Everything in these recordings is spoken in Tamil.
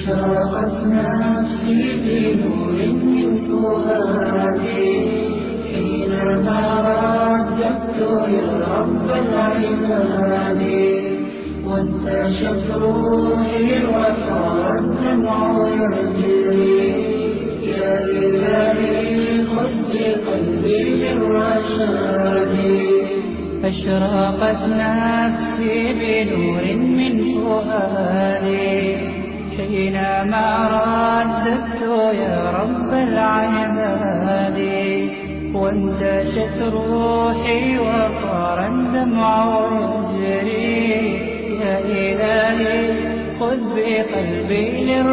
أشرقت نفسي بنور من فؤادي حينما رددت يا رب العباد وانتشت روحي وصار الدمع يجري يا إلهي خذ بقلبي بالرشاد أشرقت نفسي بنور من فؤادي حينما رددت يا رب العباد وانتشت روحي وطار الدمع يجري يا إلهي خذ بقلبي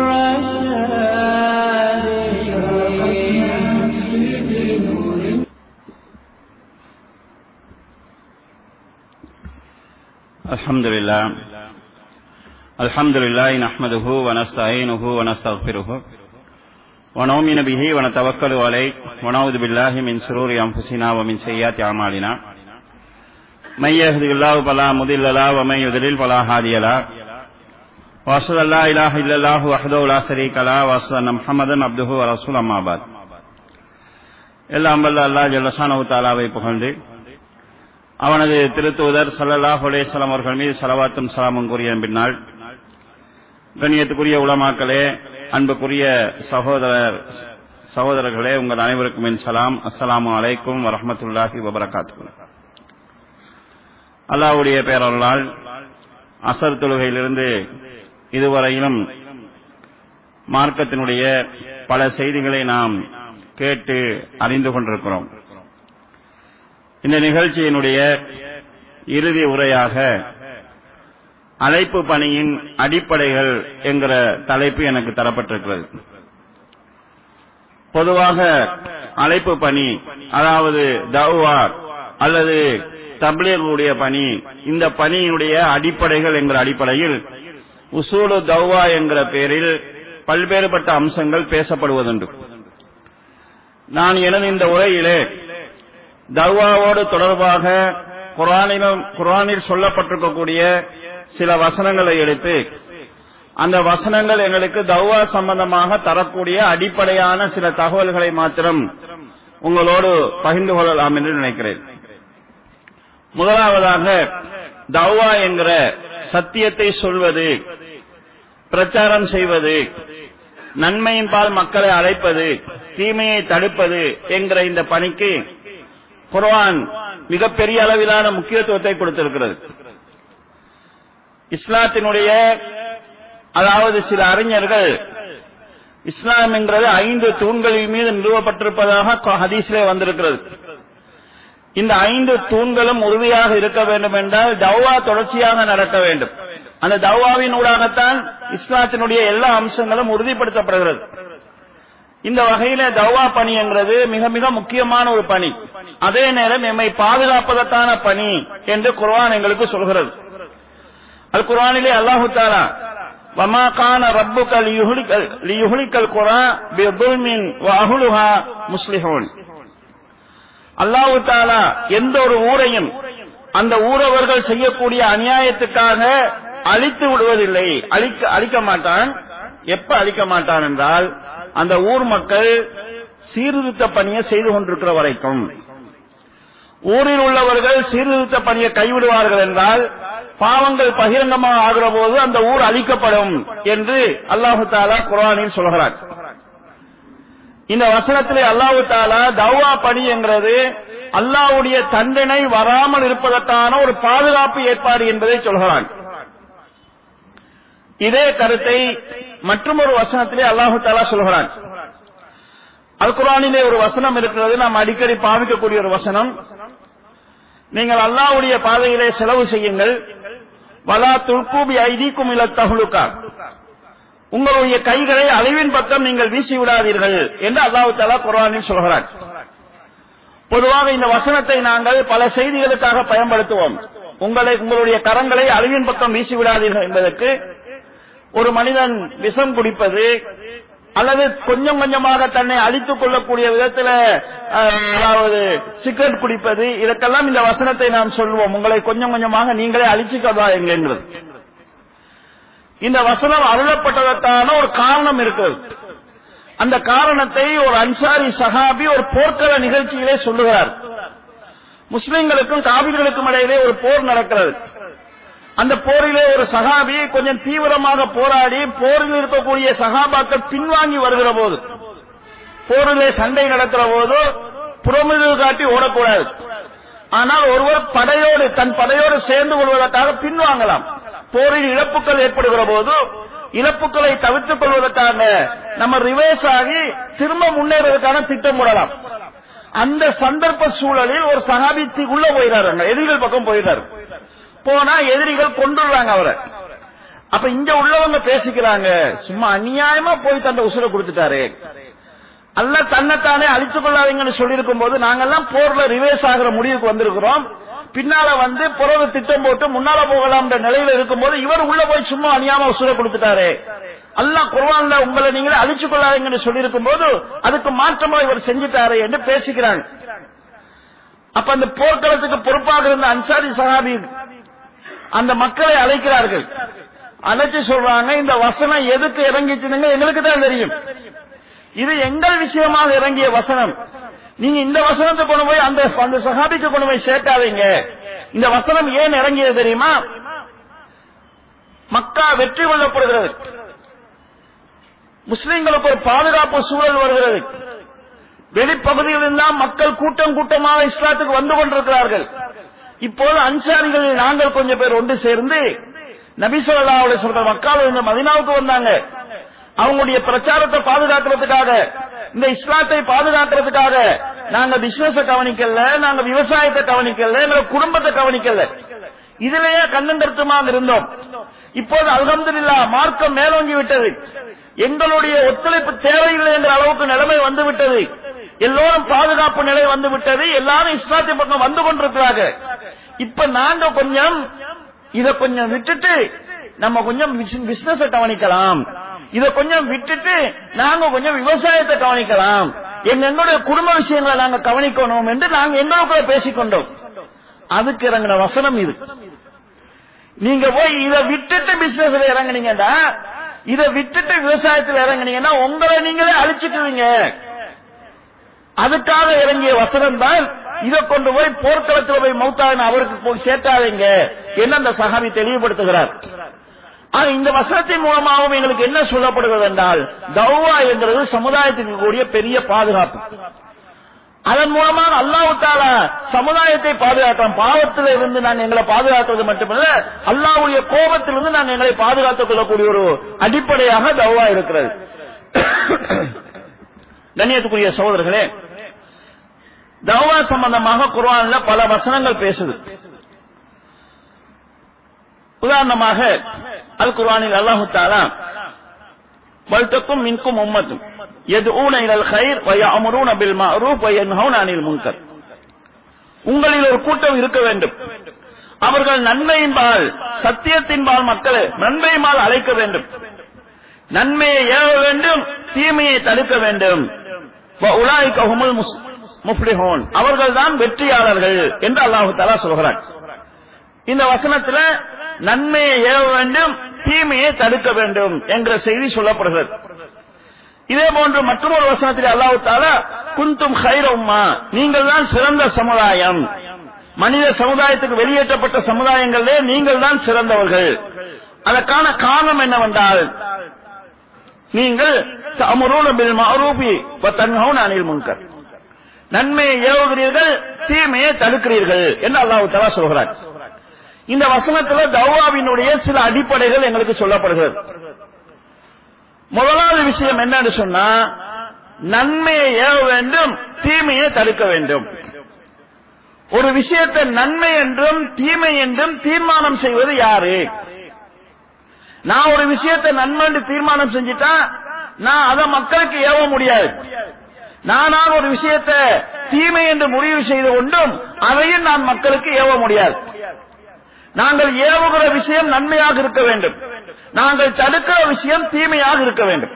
للرشاد نفسي بنور الحمد لله الحمد لله نحمده ونستعينه ونستغفره ونؤمن به ونتوكل عليه ونعوذ بالله من شرور أنفسنا ومن سيئات أعمالنا من يهد الله فلا مضل له ومن يضلل فلا هادي له وأشهد أن لا إله إلا الله وحده لا شريك له وأشهد أن محمدا عبده ورسوله أما بعد எல்லாம் வல்ல அல்லாஹ் ஜல்லஷானஹு தஆலாவை புகழ்ந்து அவனது திருத்தூதர் சல்லல்லாஹு அலைஹி வஸல்லம் அவர்கள் மீது ஸலவாத்தும் ஸலாமும் கூறிய பின்னால் கண்ணியத்துக்குரிய உலமாக்களே அன்புக்குரிய சகோதரர் சகோதரர்களே உங்கள் அனைவருக்கும் என் சலாம் அஸ்ஸலாமு அலைக்கும் வரஹ்மத்துல்லாஹி வபரகாத்துஹு அல்லாஹ்வுடைய பேரருளால் அசர் தொழுகையிலிருந்து இதுவரையிலும் மார்க்கத்தினுடைய பல செய்திகளை நாம் கேட்டு அறிந்து கொண்டிருக்கிறோம் இந்த நிகழ்ச்சியினுடைய இறுதி உரையாக அழைப்பு பணியின் அடிப்படைகள் என்கிற தலைப்பு எனக்கு தரப்பட்டிருக்கிறது பொதுவாக அழைப்பு பணி அதாவது தௌவா அல்லது தப்லீகுடைய பணி இந்த பணியினுடைய அடிப்படைகள் என்கிற அடிப்படையில் உசூலு தௌவா என்கிற பெயரில் பல்வேறுபட்ட அம்சங்கள் பேசப்படுவதுண்டு நான் எனது இந்த உரையிலே தர்வாவோடு தொடர்பாக குரானிலும் குரானில் சொல்லப்பட்டிருக்கக்கூடிய சில வசனங்களை எடுத்து அந்த வசனங்கள் எங்களுக்கு தௌவா சம்பந்தமாக தரக்கூடிய அடிப்படையான சில தகவல்களை மாத்திரம் உங்களோடு பகிர்ந்து கொள்ளலாம் என்று நினைக்கிறேன் முதலாவதாக தௌவா என்கிற சத்தியத்தை சொல்வது பிரச்சாரம் செய்வது நன்மையின் பால் மக்களை அழைப்பது தீமையை தடுப்பது என்கிற இந்த பணிக்கு குர்ஆன் மிகப்பெரிய அளவிலான முக்கியத்துவத்தை கொடுத்திருக்கிறது இஸ்லாத்தினுடைய அதாவது சில அறிஞர்கள் இஸ்லாம் என்கிறது ஐந்து தூண்களின் மீது நிறுவப்பட்டிருப்பதாக ஹதீஸிலே வந்திருக்கிறது இந்த ஐந்து தூண்களும் உறுதியாக இருக்க வேண்டும் என்றால் தௌவா தொடர்ச்சியாக நடக்க வேண்டும் அந்த தௌவாவின் ஊடாகத்தான் இஸ்லாத்தினுடைய எல்லா அம்சங்களும் உறுதிப்படுத்தப்படுகிறது இந்த வகையில தௌவா பணி என்கிறது மிக மிக முக்கியமான ஒரு பணி அதே நேரம் எம்மை பாதுகாப்பதற்கான பணி என்று குர்ஆன் எங்களுக்கு சொல்கிறது அது குர்ஆனிலே அல்லாஹு தாலா வமா கான ரப்புக லியுஹ்லிகல் குரா பிதுல்மின் வ அஹ்லுஹா முஸ்லிஹூன் அல்லாஹு தாலா எந்த ஒரு ஊரையும் அந்த ஊரவர்கள் செய்யக்கூடிய அநியாயத்துக்காக அழித்து விடுவதில்லை அழிக்க அழிக்க மாட்டான் எப்ப அழிக்க மாட்டான் என்றால் அந்த ஊர் மக்கள் சீர்திருத்த பணியை செய்து கொண்டிருக்கிற வரைக்கும் ஊரில் உள்ளவர்கள் சீர்திருத்த பணியை கைவிடுவார்கள் என்றால் பாவங்கள் பகிரங்கமாக ஆகிற போது அந்த ஊர் அழிக்கப்படும் என்று அல்லாஹு தாலா குரானில் சொல்கிறார் இந்த வசனத்திலே அல்லாஹு தாலா தௌவா பணி என்கிறது அல்லாவுடைய தண்டனை வராமல் இருப்பதற்கான ஒரு பாதுகாப்பு ஏற்பாடு என்பதை சொல்கிறான் இதே கருத்தை மற்றொரு வசனத்திலே அல்லாஹு தாலா சொல்கிறான் அல் குரானிலே ஒரு வசனம் இருக்கிறது நாம் அடிக்கடி பாவிக்கக்கூடிய ஒரு வசனம் நீங்கள் அல்லாவுடைய பாதையிலே செலவு செய்யுங்கள் வலா துல்கூபி ஐதீக்கும் இல தகுலுக்கா உங்களுடைய கைகளை அழிவின் பக்கம் நீங்கள் வீசி விடாதீர்கள் என்று அல்லாஹு தாலா குரானில் சொல்கிறார் பொதுவாக இந்த வசனத்தை நாங்கள் பல செய்திகளுக்காக பயன்படுத்துவோம் உங்களை உங்களுடைய கரங்களை அழிவின் பக்கம் வீசி விடாதீர்கள் என்பதற்கு ஒரு மனிதன் விஷம் குடிப்பது அல்லது கொஞ்சம் கொஞ்சமாக தன்னை அழித்துக் கொள்ளக்கூடிய விதத்தில் அதாவது சிகரெட் குடிப்பது இதற்கெல்லாம் இந்த வசனத்தை நாம் சொல்வோம் உங்களை கொஞ்சம் கொஞ்சமாக நீங்களே அழிச்சுக்கதா என்கிறது இந்த வசனம் அருளப்பட்டதற்கான ஒரு காரணம் இருக்கிறது அந்த காரணத்தை ஒரு அன்சாரி சஹாபி ஒரு போர்க்கள நிகழ்ச்சியிலே சொல்லுகிறார் முஸ்லிம்களுக்கும் காவிர்களுக்கும் இடையிலே ஒரு போர் நடக்கிறது அந்த போரிலே ஒரு சகாபி கொஞ்சம் தீவிரமாக போராடி போரில் இருக்கக்கூடிய சகாபாக்கள் பின்வாங்கி வருகிற போது போரிலே சண்டை நடக்கிற போது புறமுதுகு காட்டி ஓடக்கூடாது ஆனால் ஒருவர் படையோடு தன் படையோடு சேர்ந்து கொள்வதற்காக பின்வாங்கலாம் போரில் இழப்புகள் ஏற்படுகிற போது இழப்புகளை தவிர்த்துக் கொள்வதற்காக நம்ம ரிவேஸ் ஆகி திரும்ப முன்னேறுவதற்கான திட்டம் போடலாம் அந்த சந்தர்ப்ப சூழலில் ஒரு சகாபி தி- உள்ள போயிடாரு எதிரிகள் பக்கம் போயிடாரு போனா எதிரிகள் கொண்டுடுறாங்க அவரை அப்ப இங்க உள்ளவங்க பேசிக்கிறாங்க சும்மா அநியாயமா போய் தந்த உசுரை கொடுத்துட்டாரு அல்ல தன்னைத்தானே அழிச்சு கொள்ளாதீங்கன்னு சொல்லியிருக்கும் போது நாங்கெல்லாம் போர்ல ரிவேஸ் ஆகிற முடிவுக்கு வந்திருக்கிறோம் பின்னால வந்து புறவு திட்டம் போட்டு முன்னால போகலாம்ன்ற நிலையில இருக்கும்போது இவர் உள்ள போய் சும்மா அநியாயமா உசுரை கொடுத்துட்டாரு அல்லாஹ் குர்ஆன்ல உங்களை நீங்களே அழிச்சு கொள்ளாதீங்கன்னு சொல்லியிருக்கும் போது அதுக்கு மாற்றமா இவர் செஞ்சுட்டாரு என்று பேசிக்கிறாங்க அப்ப அந்த போர்க்களத்துக்கு பொறுப்பாக இருந்த அன்சாரி சஹாபி அந்த மக்களை அழைக்கிறார்கள் அழைச்சு சொல்றாங்க இந்த வசனம் எதுக்கு இறங்கிச்சுன்னு எங்களுக்கு தான் தெரியும் இது எங்கள் விஷயமாக இறங்கிய வசனம் நீங்க இந்த வசனத்தை கொண்டு போய் அந்த அந்த சஹாபிக்கு கொண்டு போய் சேர்க்காதீங்க இந்த வசனம் ஏன் இறங்கியது தெரியுமா மக்கா வெற்றி கொள்ளப்படுகிறது முஸ்லிம்களுக்கு ஒரு பாதுகாப்பு சூழல் வருகிறது வெளிப்பகுதியில் தான் மக்கள் கூட்டம் கூட்டமாக இஸ்லாத்துக்கு வந்து கொண்டிருக்கிறார்கள் இப்போது அன்சாரிகளில் நாங்கள் கொஞ்சம் பேர் ஒன்று சேர்ந்து நபிசல்லா சொல்ற மக்கள் இந்த மதினாவுக்கு வந்தாங்க அவங்களுடைய பிரச்சாரத்தை பாதுகாக்கிறதுக்காக இந்த இஸ்லாத்தை பாதுகாக்கிறதுக்காக நாங்க பிசினஸ கவனிக்கல நாங்க விவசாயத்தை கவனிக்கல எங்க குடும்பத்தை கவனிக்கல இதுலயே கண்ணங்கருத்துமாக இருந்தோம் இப்போது அல்ஹம்துலில்லா மார்க்கம் மேலோங்கி விட்டது எங்களுடைய ஒத்துழைப்பு தேவையில்லை என்ற அளவுக்கு நிலைமை வந்து விட்டது எல்லோரும் பாதுகாப்பு நிலை வந்து விட்டது எல்லாரும் இஸ்லாத்தை பக்கம் வந்து கொண்டிருக்கிறாங்க இப்ப நாங்க கொஞ்சம் இத கொஞ்சம் விட்டுட்டு நம்ம கொஞ்சம் பிசினஸ் கவனிக்கலாம் இத கொஞ்சம் விட்டுட்டு நாங்க கொஞ்சம் விவசாயத்தை கவனிக்கலாம் எங்க எங்களுடைய குடும்ப விஷயங்களை நாங்க கவனிக்கணும் என்று நாங்க எங்களுக்குள்ள பேசிக்கொண்டோம் அதுக்கு இறங்கின வசனம் இது நீங்க போய் இதை விட்டுட்டு பிசினஸ்ல இறங்குனீங்கன்னா இதை விட்டுட்டு விவசாயத்தில் இறங்குனீங்கன்னா உங்களை நீங்களே அழிச்சுக்குவீங்க அதுக்காக இறங்கிய வசனம் தான் இதை கொண்டு போய் போர்க்களத்தில் போய் மௌத்தான அவருக்கு போய் சேர்த்தாதீங்க என்ன அந்த சகாபி தெளிவுபடுத்துகிறார் ஆனா இந்த வசனத்தின் மூலமாகவும் எங்களுக்கு என்ன சொல்லப்படுகிறது என்றால் தௌவா என்கிறது சமுதாயத்துக்கு கூடிய பெரிய பாதுகாப்பு அதன் மூலமாக அல்லாஹ் தாலா சமுதாயத்தை பாதுகாக்கலாம் பாவத்தில் இருந்து நான் எங்களை பாதுகாக்கிறது மட்டுமல்ல அல்லாவுடைய கோபத்திலிருந்து நான் எங்களை பாதுகாத்துக் கொள்ளக்கூடிய ஒரு அடிப்படையாக தௌவா இருக்கிறது கண்ணியத்துக்குரிய சகோதரர்களே தௌவா சம்பந்தமாக குர்ஆன்ல பல வசனங்கள் பேசுது உதாரணமாக அல் குர்ஆனில் அல்லாஹு தாலா வல்தக்கும் மின்கும் உம்மத்தும் يدعون الى الخير ويأمرون بالمعروف وينهون عن المنكر உங்களில் ஒரு கூட்டம் இருக்க வேண்டும் அவர்கள் நன்மையின்பால் சத்தியத்தின்பால் மக்களை நன்மையின்பால் அழைக்க வேண்டும் நன்மையை ஏவ வேண்டும் தீமையை தடுக்க வேண்டும் உலாய்க ஹுமுல் முஃப்லிஹூன் அவர்கள் தான் வெற்றியாளர்கள் என்று அல்லாஹு தஆலா சொல்கிறார் இந்த வசனத்தில் நன்மையை ஏவ வேண்டும் தீமையை தடுக்க வேண்டும் என்ற செய்தி சொல்லப்படுகிறது இதே போன்று மற்றொரு வசனத்தில் அல்லாஹு தாலா குந்தும் ஹைரம்மா நீங்கள் தான் சிறந்த சமுதாயம் மனித சமுதாயத்துக்கு வெளியேற்றப்பட்ட சமுதாயங்களிலே நீங்கள் தான் சிறந்தவர்கள் அதற்கான காரணம் என்னவென்றால் நீங்கள் அமரூன பில் மஅரூபி வ தன்ஹவுன அனில் முன்கர் நன்மையை ஏவுகிறீர்கள் தீமையை தடுக்கிறீர்கள் என்று அல்லாஹு தஆலா சொல்கிறார் இந்த வசனத்துல தௌவாவினுடைய சில அடிப்படைகள் எங்களுக்கு சொல்லப்படுகிறது முதலாவது விஷயம் என்னன்னு சொன்னா நன்மையை ஏவ வேண்டும் தீமையை தடுக்க வேண்டும் ஒரு விஷயத்தை நன்மை என்றும் தீமை என்றும் தீர்மானம் செய்வது யாரு நான் ஒரு விஷயத்தை நன்மை என்று தீர்மானம் செஞ்சுட்டா நான் அதை மக்களுக்கு ஏவ முடியாது நானாக ஒரு விஷயத்தை தீமை என்று முடிவு செய்து கொண்டும் அதையும் நான் மக்களுக்கு ஏவ முடியாது நாங்கள் ஏவுகிற விஷயம் நன்மையாக இருக்க வேண்டும் நாங்கள் தடுக்கிற விஷயம் தீமையாக இருக்க வேண்டும்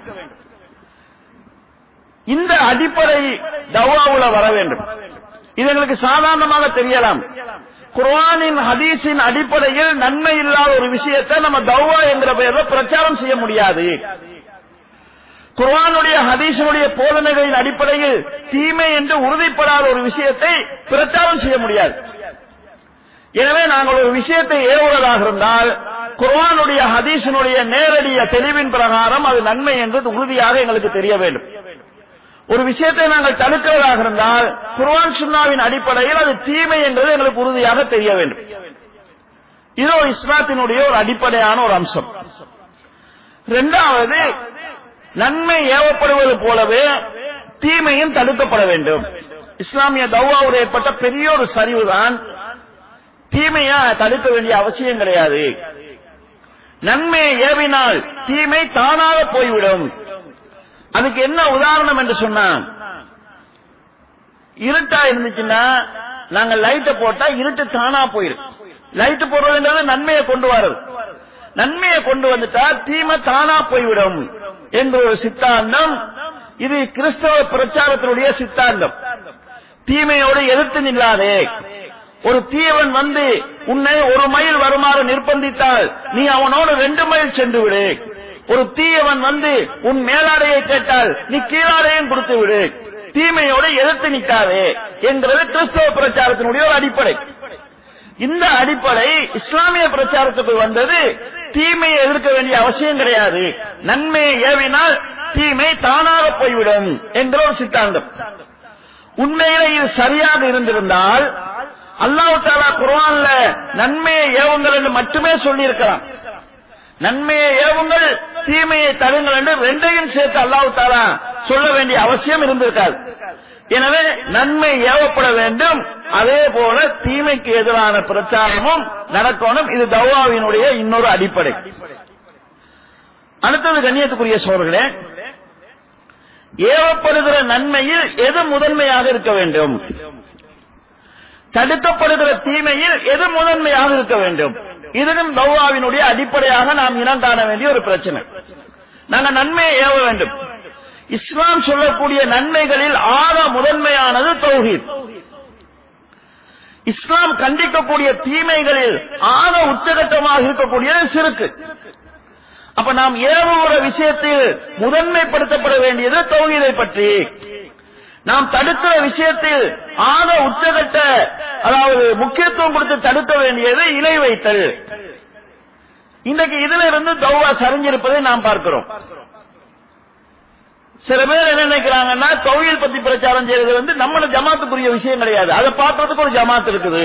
இந்த அடிப்படை தவாவுல வர வேண்டும் இது எங்களுக்கு சாதாரணமாக தெரியலாம் குர்ஆனின் ஹதீஸின் அடிப்படையில் நன்மை இல்லாத ஒரு விஷயத்தை நம்ம தௌவா என்கிற பெயர்ல பிரச்சாரம் செய்ய முடியாது குர்ஆனுடைய ஹதீஸனுடைய போதனைகளின் அடிப்படையில் தீமை என்று உறுதிப்படாத ஒரு விஷயத்தை பிரச்சாரம் செய்ய முடியாது எனவே நாங்கள் ஒரு விஷயத்தை ஏவுவதாக இருந்தால் குர்ஆனுடைய ஹதீஸினுடைய நேரடிய தெளிவின் பிரகாரம் அது நன்மை என்று உறுதியாக எங்களுக்கு தெரிய வேண்டும் ஒரு விஷயத்தை நாங்கள் தடுக்கிறதாக இருந்தால் குர்ஆன் சுன்னாவின் அடிப்படையில் அது தீமை என்பது எங்களுக்கு உறுதியாக தெரிய வேண்டும் இது ஒரு இஸ்லாத்தினுடைய ஒரு அடிப்படையான ஒரு அம்சம் இரண்டாவது நன்மை ஏவப்படுவது போலவே தீமையும் தடுக்கப்பட வேண்டும் இஸ்லாமிய தௌவாவோடு ஏற்பட்ட பெரிய ஒரு சரிவுதான் தீமையை தடுக்க வேண்டிய அவசியம் கிடையாது நன்மையை ஏவினால் தீமை தானாக போய்விடும் அதுக்கு என்ன உதாரணம் என்று சொன்னா இருட்டா இருந்துச்சுன்னா நாங்க லைட்டை போட்டா இருட்டு தானா போயிடும் லைட் போடுறதுன்றது நன்மையை கொண்டு வர்றது நன்மையை கொண்டு வந்துட்டா தீமை தானா போய்விடும் என்ற ஒரு சித்தாந்தம் இது கிறிஸ்தவ பிரச்சாரத்தினுடைய சித்தாந்தம் தீமையோடு எதிர்த்து நில்லாதே ஒரு தீயவன் வந்து உன்னை ஒரு மைல் வருமாறு நிர்பந்தித்தால் நீ அவனோடு ரெண்டு மைல் சென்று விடு ஒரு தீயவன் வந்து உன் மேலாடையை கேட்டால் நீ கீழாடையும் கொடுத்து விடு தீமையோடு எதிர்த்து நிற்காதே என்கிறது கிறிஸ்தவ பிரச்சாரத்தினுடைய ஒரு அடிப்படை இந்த அடிப்படை இஸ்லாமிய பிரச்சாரத்துக்கு வந்தது தீமையை எதிர்க்க வேண்டிய அவசியம் கிடையாது நன்மையை ஏவினால் தீமை தானாக போய்விடும் என்ற ஒரு சித்தாந்தம் உண்மையில இது சரியாக இருந்திருந்தால் அல்லாஹ் தாலா குர்ஆன்ல நன்மையை ஏவுங்கள் என்று மட்டுமே சொல்லியிருக்கலாம் நன்மையை ஏவுங்கள் தீமையை தடுங்கள் என்று ரெண்டையும் சேர்த்து அல்லாஹ் தாலா சொல்ல வேண்டிய அவசியம் இருந்திருக்காது எனவே நன்மை ஏவப்பட வேண்டும் அதே போல தீமைக்கு எதிரான பிரச்சாரமும் நடக்கணும் இது தௌவாவினுடைய இன்னொரு அடிப்படை அடுத்தது கண்ணியத்துக்குரிய சோழர்களே ஏவப்படுகிற நன்மையில் எது முதன்மையாக இருக்க வேண்டும் தடுக்கப்படுகிற தீமையில் எது முதன்மையாக இருக்க வேண்டும் இதுவும் தௌவாவினுடைய அடிப்படையாக நாம் இனம் காண வேண்டிய ஒரு பிரச்சனை நாங்க நன்மையை ஏவ வேண்டும் இஸ்லாம் சொல்லக்கூடிய நன்மைகளில் ஆக முதன்மையானது தௌஹீத் இஸ்லாம் கண்டிக்கக்கூடிய தீமைகளில் ஆக உச்சகட்டமாக இருக்கக்கூடியது சிறுக்கு அப்ப நாம் ஏவுகிற விஷயத்தில் முதன்மைப்படுத்தப்பட வேண்டியது தௌஹீதை பற்றி நாம் தடுக்கிற விஷயத்தில் ஆக உச்சகட்ட அதாவது முக்கியத்துவம் கொடுத்து தடுக்க வேண்டியது இலை வைத்தல் இன்றைக்கு இதுல இருந்து தௌவா சரிஞ்சிருப்பதை நாம் பார்க்கிறோம் சில பேர் என்ன நினைக்கிறாங்கன்னா தொழில் பத்தி பிரச்சாரம் செய்யறது வந்து நம்ம ஜமாத்துக்குரிய விஷயம் கிடையாது அதை பார்க்கறதுக்கு ஒரு ஜமாத் இருக்குது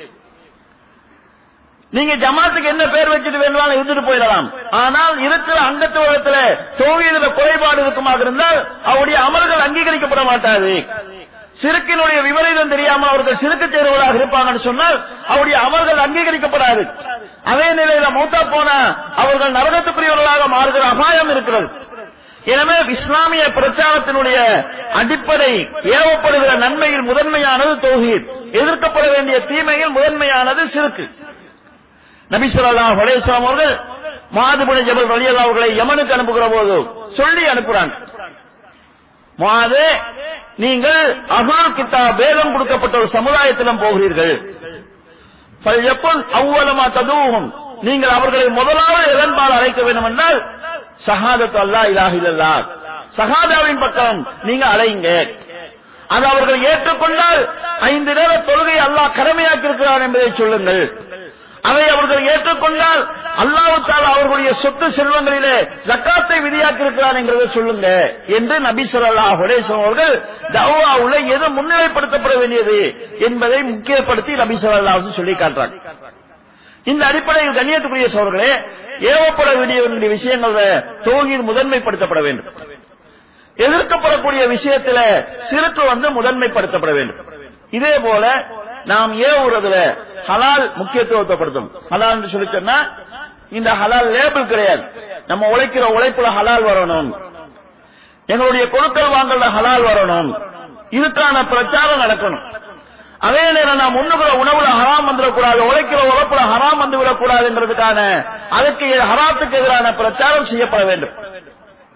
நீங்க ஜமாத்துக்கு என்ன பேர் வச்சுட்டு வேணுமாலும் இருந்துட்டு போயிடலாம் ஆனால் இருக்கிற அங்கத்து உலகத்துல தொழில குறைபாடு இருக்குமாக இருந்தால் அவருடைய அமல்கள் அங்கீகரிக்கப்பட மாட்டாது சிறுக்கினுடைய விபரீதம் தெரியாமல் அவர்கள் சிறுக்கு தேர்வர்களாக இருப்பாங்கன்னு சொன்னால் அவருடைய அமல்கள் அங்கீகரிக்கப்படாது அதே நிலையில மௌத்தா போன அவர்கள் நரகத்துக்குரியவர்களாக மாறுகிற அபாயம் இருக்கிறது எனவே இஸ்லாமிய பிரச்சாரத்தினுடைய அடிப்படை ஏவப்படுகிற நன்மையில் முதன்மையானது தௌஹீத் எதிர்க்கப்பட வேண்டிய தீமையில் முதன்மையானது சிறுக்கு நபிசுல்லா ஹுலேஸ்லாம் அவர்கள் மாதுபுணி ஜபல் ரலியல்லா அவர்களை யமனுக்கு அனுப்புகிற போது சொல்லி அனுப்புறாங்க மாது நீங்கள் அகுல் கித்தா வேதம் கொடுக்கப்பட்ட ஒரு சமுதாயத்திலும் போகிறீர்கள் எப்பன் அவ்வளமா ததுவும் நீங்கள் அவர்களை முதலாவது எதன்பால் அழைக்க வேண்டும் என்றால் சஹாதத் அல்லா இலாஹில்லா சஹாதாவின் பக்கம் நீங்க அலைங்க அது அவர்கள் ஏற்றுக்கொண்டால் ஐந்து நேர தொழுகை அல்லாஹ் கடமையாக்கி இருக்கிறார் என்பதை சொல்லுங்கள் அதை அவர்கள் ஏற்றுக்கொண்டால் அல்லாவுத்தால் அவர்களுடைய சொத்து செல்வங்களிலே ஜக்காத்தை விதியாக்கி இருக்கிறார் என்கிறத சொல்லுங்க என்று நபி சொல்லா ஹுரேசம் அவர்கள் தவாவுல எது முன்னிலைப்படுத்தப்பட வேண்டியது என்பதை முக்கியப்படுத்தி நபி சொல்லா சொல்லி காட்டுறாங்க இந்த அடிப்படையில் கண்ணியத்துக்குரிய சோழர்களே ஏவப்பட வேண்டிய விஷயங்கள தோகில் முதன்மைப்படுத்தப்பட வேண்டும் எதிர்க்கப்படக்கூடிய விஷயத்துல சிறுக்கு வந்து முதன்மைப்படுத்தப்பட வேண்டும் இதே போல நாம் ஏவுறதுல ஹலால் முக்கியத்துவத்தைப்படுத்தும் ஹலால் என்று சொல்லி சொன்னா இந்த ஹலால் லேபிள் கிடையாது நம்ம உழைக்கிற உழைப்புல ஹலால் வரணும் எங்களுடைய கொடுக்கல் வாங்கல ஹலால் வரணும் இதுக்கான பிரச்சாரம் நடக்கணும் அதே நேரம் நாம் உண்ணுகிற உணவுல ஹராம் வந்துடக்கூடாது உழைக்கிற உழைப்புல ஹராம் வந்து விடக்கூடாதுங்கிறதுக்கான அதுக்கு ஹராத்துக்கு எதிரான பிரச்சாரம் செய்யப்பட வேண்டும்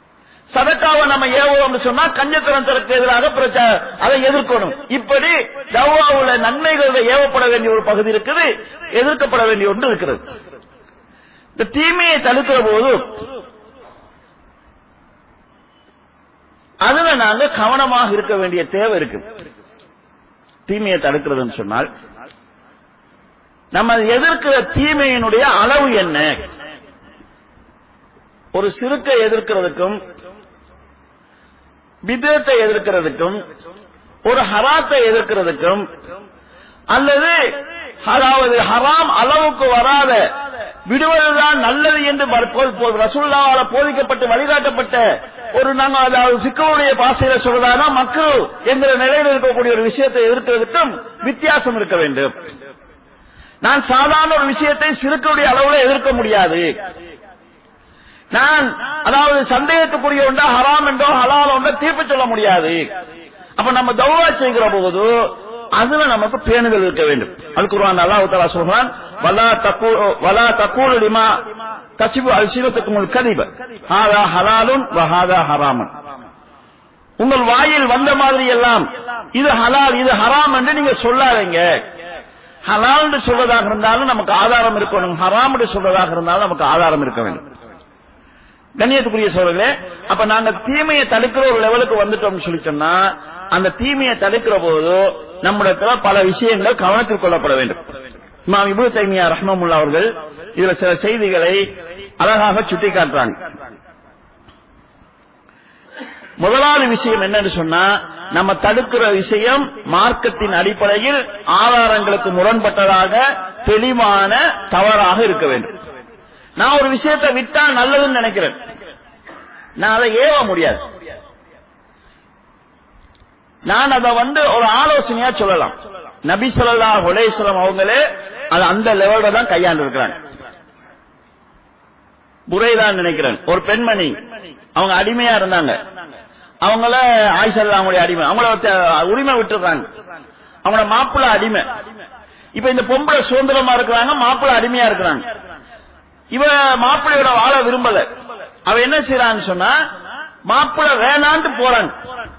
சதக்காவை நம்ம ஏவோம்னு சொன்னா கஞ்சத்தனத்திற்கு எதிராக பிரச்சா- அதை எதிர்க்கணும் இப்படி தவாவுல நன்மைகள் ஏவப்பட வேண்டிய ஒரு பகுதி இருக்குது எதிர்க்கப்பட வேண்டிய ஒன்று இருக்கிறது இந்த தீமையை தடுக்கிற போது அதுல நாங்க கவனமாக இருக்க வேண்டிய தேவை இருக்கு தீமையை தடுக்கிறதுன்னு சொன்னால் நம்ம எதிர்க்கிற தீமையினுடைய அளவு என்ன ஒரு சிறுக்கை எதிர்க்கிறதுக்கும் விதத்தை எதிர்க்கிறதுக்கும் ஒரு ஹராத்தை எதிர்க்கிறதுக்கும் அல்லது அதாவது ஹராம் அளவுக்கு வராத விடுவதுதான் நல்லது என்று பர்- போ- போ- ரசூலுல்லாவால போதிக்கப்பட்டு வழிகாட்டப்பட்ட ஒரு நாங்கள் அதாவது சிக்கலுடைய பாசையில சொல்றதானா மக்கள் என்கிற நிலையில் இருக்கக்கூடிய ஒரு விஷயத்தை எதிர்க்கிறதுக்கும் வித்தியாசம் இருக்க வேண்டும் நான் சாதாரண ஒரு விஷயத்தை சிறுக்களுடைய அளவுல எதிர்க்க முடியாது நான் அதாவது சந்தேகத்துக்குரிய ஒன்றா ஹராம் என்றோ ஹலால் ஒன்றோ தீர்ப்பு சொல்ல முடியாது அப்ப நம்ம தௌவா செய்கிற போது அதுல நமக்கு பேணுதல் இருக்க வேண்டும் அல் குர்ஆன் அல்லாஹ் தஆலா சொல்றான் வலா தக்கூ வலா தக்கூலு லிமா தசிபு அல்சினத்துக்கும் கதிப ஹாதா ஹலாலுன் வ ஹாதா ஹராமன் உங்கள் வாயில் வந்த மாதிரி எல்லாம் இது ஹலால் இது ஹராம் என்று நீங்க சொல்லாதீங்க ஹலால் என்று சொல்வதாக இருந்தாலும் நமக்கு ஆதாரம் இருக்கணும் ஹராம் என்று சொல்வதாக இருந்தாலும் நமக்கு ஆதாரம் இருக்க வேண்டும் கண்ணியத்துக்குரிய சோழர்களே அப்ப நாங்க தீமையை தடுக்கிற ஒரு லெவலுக்கு வந்துட்டோம்னு சொல்லி சொன்னா அந்த தீமையை தடுக்கிற போது நம்மிடத்துல பல விஷயங்கள் கவனத்தில் கொள்ளப்பட வேண்டும் இமாம் இபு தைமியா ரஹ்மமுல்லா அவர்கள் இதுல சில செய்திகளை அழகாக சுட்டிக்காட்டுறாங்க முதலாவது விஷயம் என்னன்னு சொன்னா நம்ம தடுக்கிற விஷயம் மார்க்கத்தின் அடிப்படையில் ஆதாரங்களுக்கு முரண்பட்டதாக தெளிவான தவறாக இருக்க வேண்டும் நான் ஒரு விஷயத்தை விட்டா நல்லதுன்னு நினைக்கிறேன் நான் அதை ஏவ முடியாது நான் அதை வந்து ஒரு ஆலோசனையா சொல்லலாம் நபி ஸல்லல்லாஹு அலைஹி வஸல்லம் அவங்களே அது அந்த லெவல்ல தான் கையாண்டு இருக்கிறாங்க புரைதான் நினைக்கிறேன் ஒரு பெண்மணி அவங்க அடிமையா இருந்தாங்க அவங்கள ஆயிஷல்லா அவங்களுடைய அடிமை அவங்கள ஒருத்த- உரிமை விட்டுறாங்க அவங்களோட மாப்பிள்ள அடிமை இப்ப இந்த பொம்பளை சுதந்திரமா இருக்கிறாங்க மாப்பிள்ள அடிமையா இருக்கிறாங்க இவ மாப்பிள்ளையோட வாழ விரும்பல அவ என்ன செய்யறான்னு சொன்னா மாப்பிள்ளை வேணான்ட்டு போறாங்க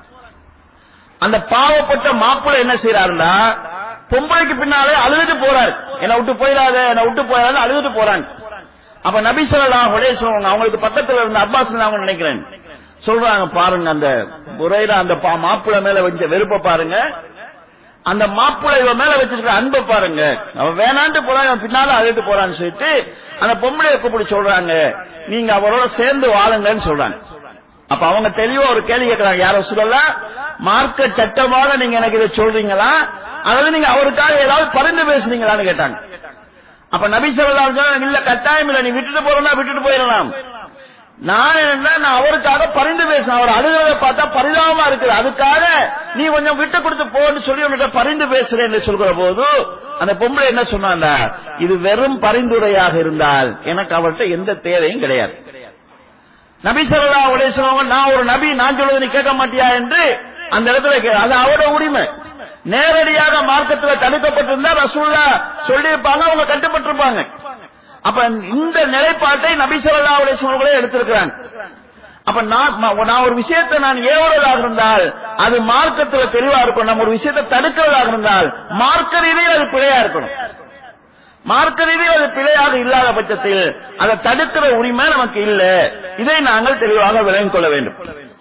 அந்த பாவப்பட்ட மாப்பிள்ளை என்ன செய்யறாருன்னா பொம்பளைக்கு பின்னாலே அழுதுட்டு போறாரு என்னை விட்டு போயிடாத என்னை விட்டு போயிடாத அழுதுட்டு போறாங்க அப்ப நபி ஸல்லல்லாஹு அலைஹி வஸல்லம் அவங்களுக்கு பக்கத்துல இருந்த அப்பாஸ் அவங்க நினைக்கிறேன் சொல்றாங்க பாருங்க அந்த புரையில அந்த பா- மாப்பிள்ளை மேல வச்ச வெறுப்ப பாருங்க அந்த மாப்பிள்ளை இவ மேல வச்சிருக்க அன்பை பாருங்க அவன் வேணான்ட்டு போறான் அவன் பின்னால அழுட்டு போறான்னு சொல்லிட்டு அந்த பொம்பளைய கூப்பிட்டு சொல்றாங்க நீங்க அவரோட சேர்ந்து வாழுங்கன்னு சொல்றாங்க அப்ப அவங்க தெளிவா ஒரு கேள்வி கேட்கறாங்க யாரோ சொல்லலாம் மார்க்க சட்டமாக நீங்க எனக்கு இதை சொல்றீங்களா அதாவது நீங்க அவருக்காக ஏதாவது பரிந்து பேசுறீங்களான்னு கேட்டாங்க அப்ப நபி சொல்லலாம் சொன்னாங்க, இல்ல கட்டாயம் இல்ல நீ விட்டுட்டு போறனா விட்டுட்டு போயிடலாம் நான் என்ன நான் அவருக்காக பரிந்து பேசுறேன் அவர் அழுகிறத பார்த்தா பரிதாபமா இருக்குது அதுக்காக நீ கொஞ்சம் விட்டு கொடுத்து போன்னு சொல்லி உன்கிட்ட பரிந்து பேசுறேன்னு சொல்கிற போது அந்த பொம்பளை என்ன சொன்னாண்டா இது வெறும் பரிந்துரையாக இருந்தால் எனக்கு அவர்கிட்ட எந்த தேவையும் கிடையாது நபி சொல்லா உடைய சொல்லுவாங்க நான் ஒரு நபி நான் சொல்றது நீ கேட்க மாட்டியா என்று அந்த இடத்துல கே- அது அவரோட உரிமை நேரடியாக மார்க்கத்துல தடுக்கப்பட்டிருந்தா ரசூல்லா சொல்லியிருப்பாங்க அவங்க கட்டுப்பட்டிருப்பாங்க அப்ப இந்த நிலைப்பாட்டை நபி சொல்லா உடைய சொல்களே எடுத்திருக்கிறாங்க அப்ப நான் ம- நான் ஒரு விஷயத்தை நான் ஏவுறதாக இருந்தால் அது மார்க்கத்துல தெளிவா இருக்கும் நம்ம ஒரு விஷயத்தை தடுக்கிறதாக இருந்தால் மார்க்க ரீதியில் அது பிழையா இருக்கணும் மார்க்க ரீதியில் அது பிழையாக இல்லாத பட்சத்தில் அதை தடுக்கிற உரிமை நமக்கு இல்ல இதை நாங்கள் தெளிவாக விளங்கிக் கொள்ள வேண்டும்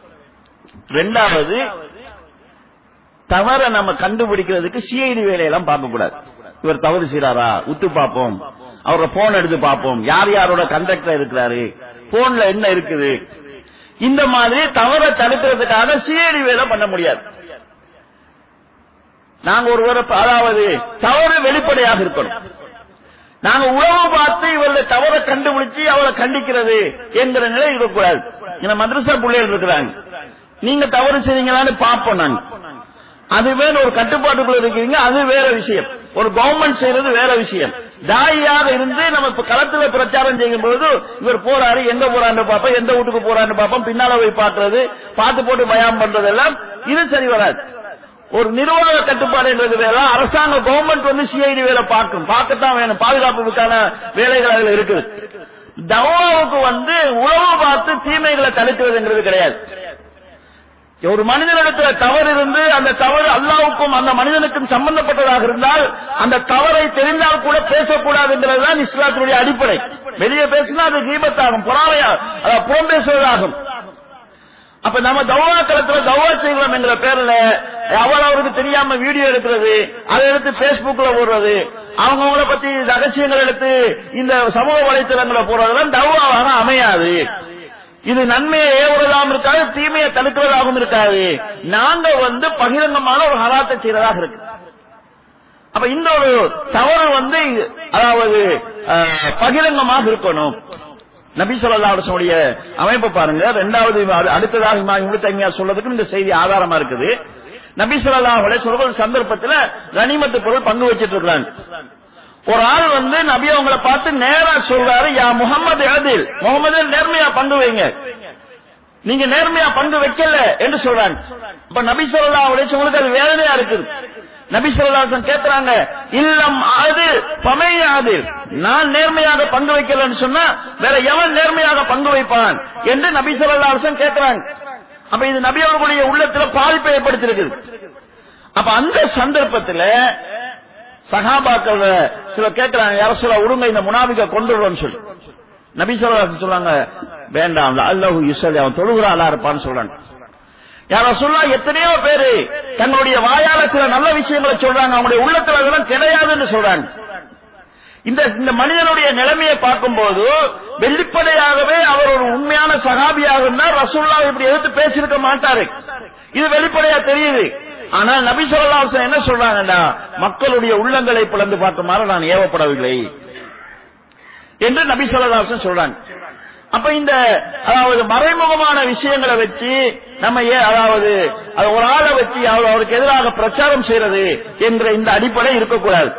ரெண்டாவது தவற நம்ம கண்டுபிடிக்கிறதுக்கு சிஐடி வேலையெல்லாம் பார்க்க கூடாது இவர் தவறு செய்றாரா உத்து பார்ப்போம் அவரோட போன் எடுத்து பார்ப்போம் யார் யாரோட கண்டக்டர் இருக்கிறாரு போன்ல என்ன இருக்குது இந்த மாதிரி தவற தடுக்கிறதுக்காக சிஐடி வேலை பண்ண முடியாது நாங்க ஒருவரை அதாவது தவறு வெளிப்படையாக இருக்கணும் நாங்க உழவு பார்த்து இவருடைய தவறை கண்டுபிடிச்சு அவரை கண்டிக்கிறது என்கிற நிலை இருக்கக்கூடாது இந்த மദ്രസா பிள்ளைகள் இருக்கிறாங்க நீங்க தவறு செய்றீங்களான்னு பார்ப்போம் நாங்க அது வேற ஒரு கட்டுப்பாட்டுக்குள்ள இருக்கிறீங்க அது வேற விஷயம் ஒரு கவர்மெண்ட் செய்யறது வேற விஷயம் தாயாக இருந்து நம்ம இப்ப களத்துல பிரச்சாரம் செய்யும் பொழுது இவர் போறாரு எங்க போறான்னு பார்ப்போம் எந்த வீட்டுக்கு போறான்னு பார்ப்போம் பின்னால போய் பாக்குறது பார்த்து போட்டு பயம் பண்றதெல்லாம் இது சரி வராது ஒரு நிர்வாக கட்டுப்பாடுன்றது வேற அரசாங்க கவர்மெண்ட் வந்து சிஐடி வேலை பார்க்கும் பார்க்கத்தான் வேணும் பாதுகாப்புக்கான வேலைகள் அதுல இருக்குது தவாவுக்கு வந்து உறவு பார்த்து தீமைகளை தடுக்கிறதுங்கிறது கிடையாது ஒரு மனிதனிடத்துல தவறு இருந்து அந்த தவறு அல்லாவுக்கும் அந்த மனிதனுக்கும் சம்பந்தப்பட்டதாக இருந்தால் அந்த தவறை தெரிந்தால் கூட பேசக்கூடாதுங்கிறது தான் இஸ்லாத்தினுடைய அடிப்படை வெளியே பேசினா அது கீபத்தாகும் பொறாமையா அதாவது புறம் பேசுவதாகும் அப்ப நம்ம தவா களத்துல தவா செய்கிறோம் என்ற பேர்ல அவர் அவருக்கு தெரியாம வீடியோ எடுக்கிறது அதை எடுத்து பேஸ்புக்ல போடுறது அவங்கவுங்கள பத்தி ரகசியங்கள் எடுத்து இந்த சமூக வலைத்தளங்களை போடுறதெல்லாம் தவாவாக அமையாது இது நன்மையை ஏவுறதாகவும் இருக்காது தீமையை தடுக்கிறதாகவும் இருக்காது நாங்க வந்து பகிரங்கமான ஒரு ஹராத்தை செய்யறதாக இருக்கு அப்ப இந்த ஒரு தவறு வந்து அதாவது அஹ், பகிரங்கமாக இருக்கணும் நபி சொல்லா அவர்களுடைய அமைப்பு பாருங்க ரெண்டாவது அது அடுத்ததாக இமாம் இப்னு தைமியா சொல்றதுக்கு இந்த செய்தி ஆதாரமா இருக்குது நபி சொல்லா அவருடைய சொல்ற சந்தர்ப்பத்துல கனிமத்து பொருள் பங்கு வச்சிட்டு இருக்கிறாங்க ஒரு ஆள் வந்து நபி அவங்களை பார்த்து நேரா சொல்றாரு யா முகமது அதில் முகமது நேர்மையா பங்கு வைங்க நீங்க நேர்மையா பங்கு வைக்கல என்று சொல்றாங்க இப்ப நபி சொல்லா உங்களுக்கு அது வேதனையா இருக்குது நபி சொல்லாசன் கேட்கிறாங்க இல்லம் அது பமையாது நான் நேர்மையாக பங்கு வைக்கலன்னு சொன்னா வேற எவன் நேர்மையாக பங்கு வைப்பான் என்று நபி சொல்லாசன் கேட்கிறாங்க அப்ப இது நபி அவர்களுடைய உள்ளத்துல பாதிப்பை ஏற்படுத்திருக்குது அப்ப அந்த சந்தர்ப்பத்துல சகாபாக்கள் சில கேட்கிறாங்க யார சொல்ல உடுங்க இந்த முனாபிக்க கொண்டு வருவோம்னு சொல்லி நபி சொல்லாசன் சொல்றாங்க வேண்டாம் அல்லாஹு யுசலி அவன் தொழுகிறாளா இருப்பான்னு சொல்றாங்க யார சொல்லா எத்தனையோ பேரு தங்களுடைய வாயால சில நல்ல விஷயங்களை சொல்றாங்க அவங்களுடைய உள்ளத்துல அதெல்லாம் கிடையாதுன்னு சொல்றாங்க இந்த இந்த மனிதனுடைய நிலைமையை பார்க்கும்போது வெளிப்படையாகவே அவர் ஒரு உண்மையான சகாபியாக இருந்தால் ரசூல்லா இப்படி எதிர்த்து பேசியிருக்க மாட்டாரு இது வெளிப்படையா தெரியுது ஆனா நபி சொல்லாசன் என்ன சொல்றாங்கன்னா மக்களுடைய உள்ளங்களை பிளந்து பார்க்குமாறு நான் ஏவப்படவில்லை என்று நபி சொல்லாசன் சொல்றாங்க அப்ப இந்த அதாவது மறைமுகமான விஷயங்களை வச்சு நம்ம ஏ- அதாவது அது ஒரு ஆளை வச்சு அவர் அவருக்கு எதிராக பிரச்சாரம் செய்யறது என்ற இந்த அடிப்படை இருக்கக்கூடாது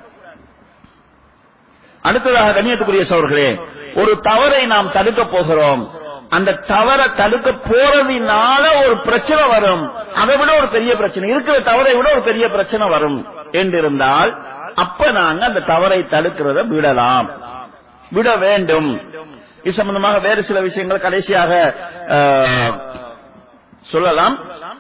அடுத்ததாக கண்ணியத்துக்குரிய சோர்களே ஒரு தவறை நாம் தடுக்க போகிறோம் அந்த தவறை தடுக்க போறதினால ஒரு பிரச்சனை வரும் அதை விட ஒரு பெரிய பிரச்சனை இருக்கிற தவறை விட ஒரு பெரிய பிரச்சனை வரும் என்றிருந்தால் அப்ப நாங்க அந்த தவறை தடுக்கிறத விடலாம் விட வேண்டும் இது சம்பந்தமாக வேறு சில விஷயங்கள் கடைசியாக அஹ், சொல்லலாம்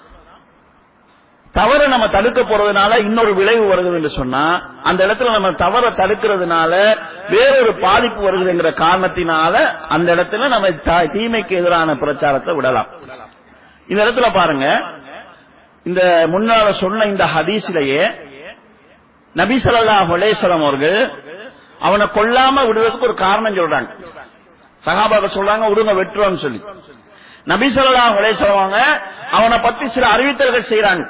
தவறை நம்ம தடுக்க போறதுனால இன்னொரு விளைவு வருது என்று சொன்னா அந்த இடத்துல நம்ம தவறை தடுக்கிறதுனால வேறொரு பாதிப்பு வருதுங்கிற காரணத்தினால அந்த இடத்துல நம்ம த- தீமைக்கு எதிரான பிரச்சாரத்தை விடலாம் இந்த இடத்துல பாருங்க இந்த முன்னால சொன்ன இந்த ஹதீஸிலேயே நபி ஸல்லல்லாஹு அலைஹி வஸல்லம் அவர்கள் அவனை கொல்லாம விடுவதற்கு ஒரு காரணம் சொல்றாங்க சகாபாக சொல்றாங்க விடுங்க வெட்டுறோம்னு சொல்லி நபி ஸல்லல்லாஹு அலைஹி சொல்லுவாங்க அவனை பத்தி சில அறிவித்தல்கள் செய்யறாங்க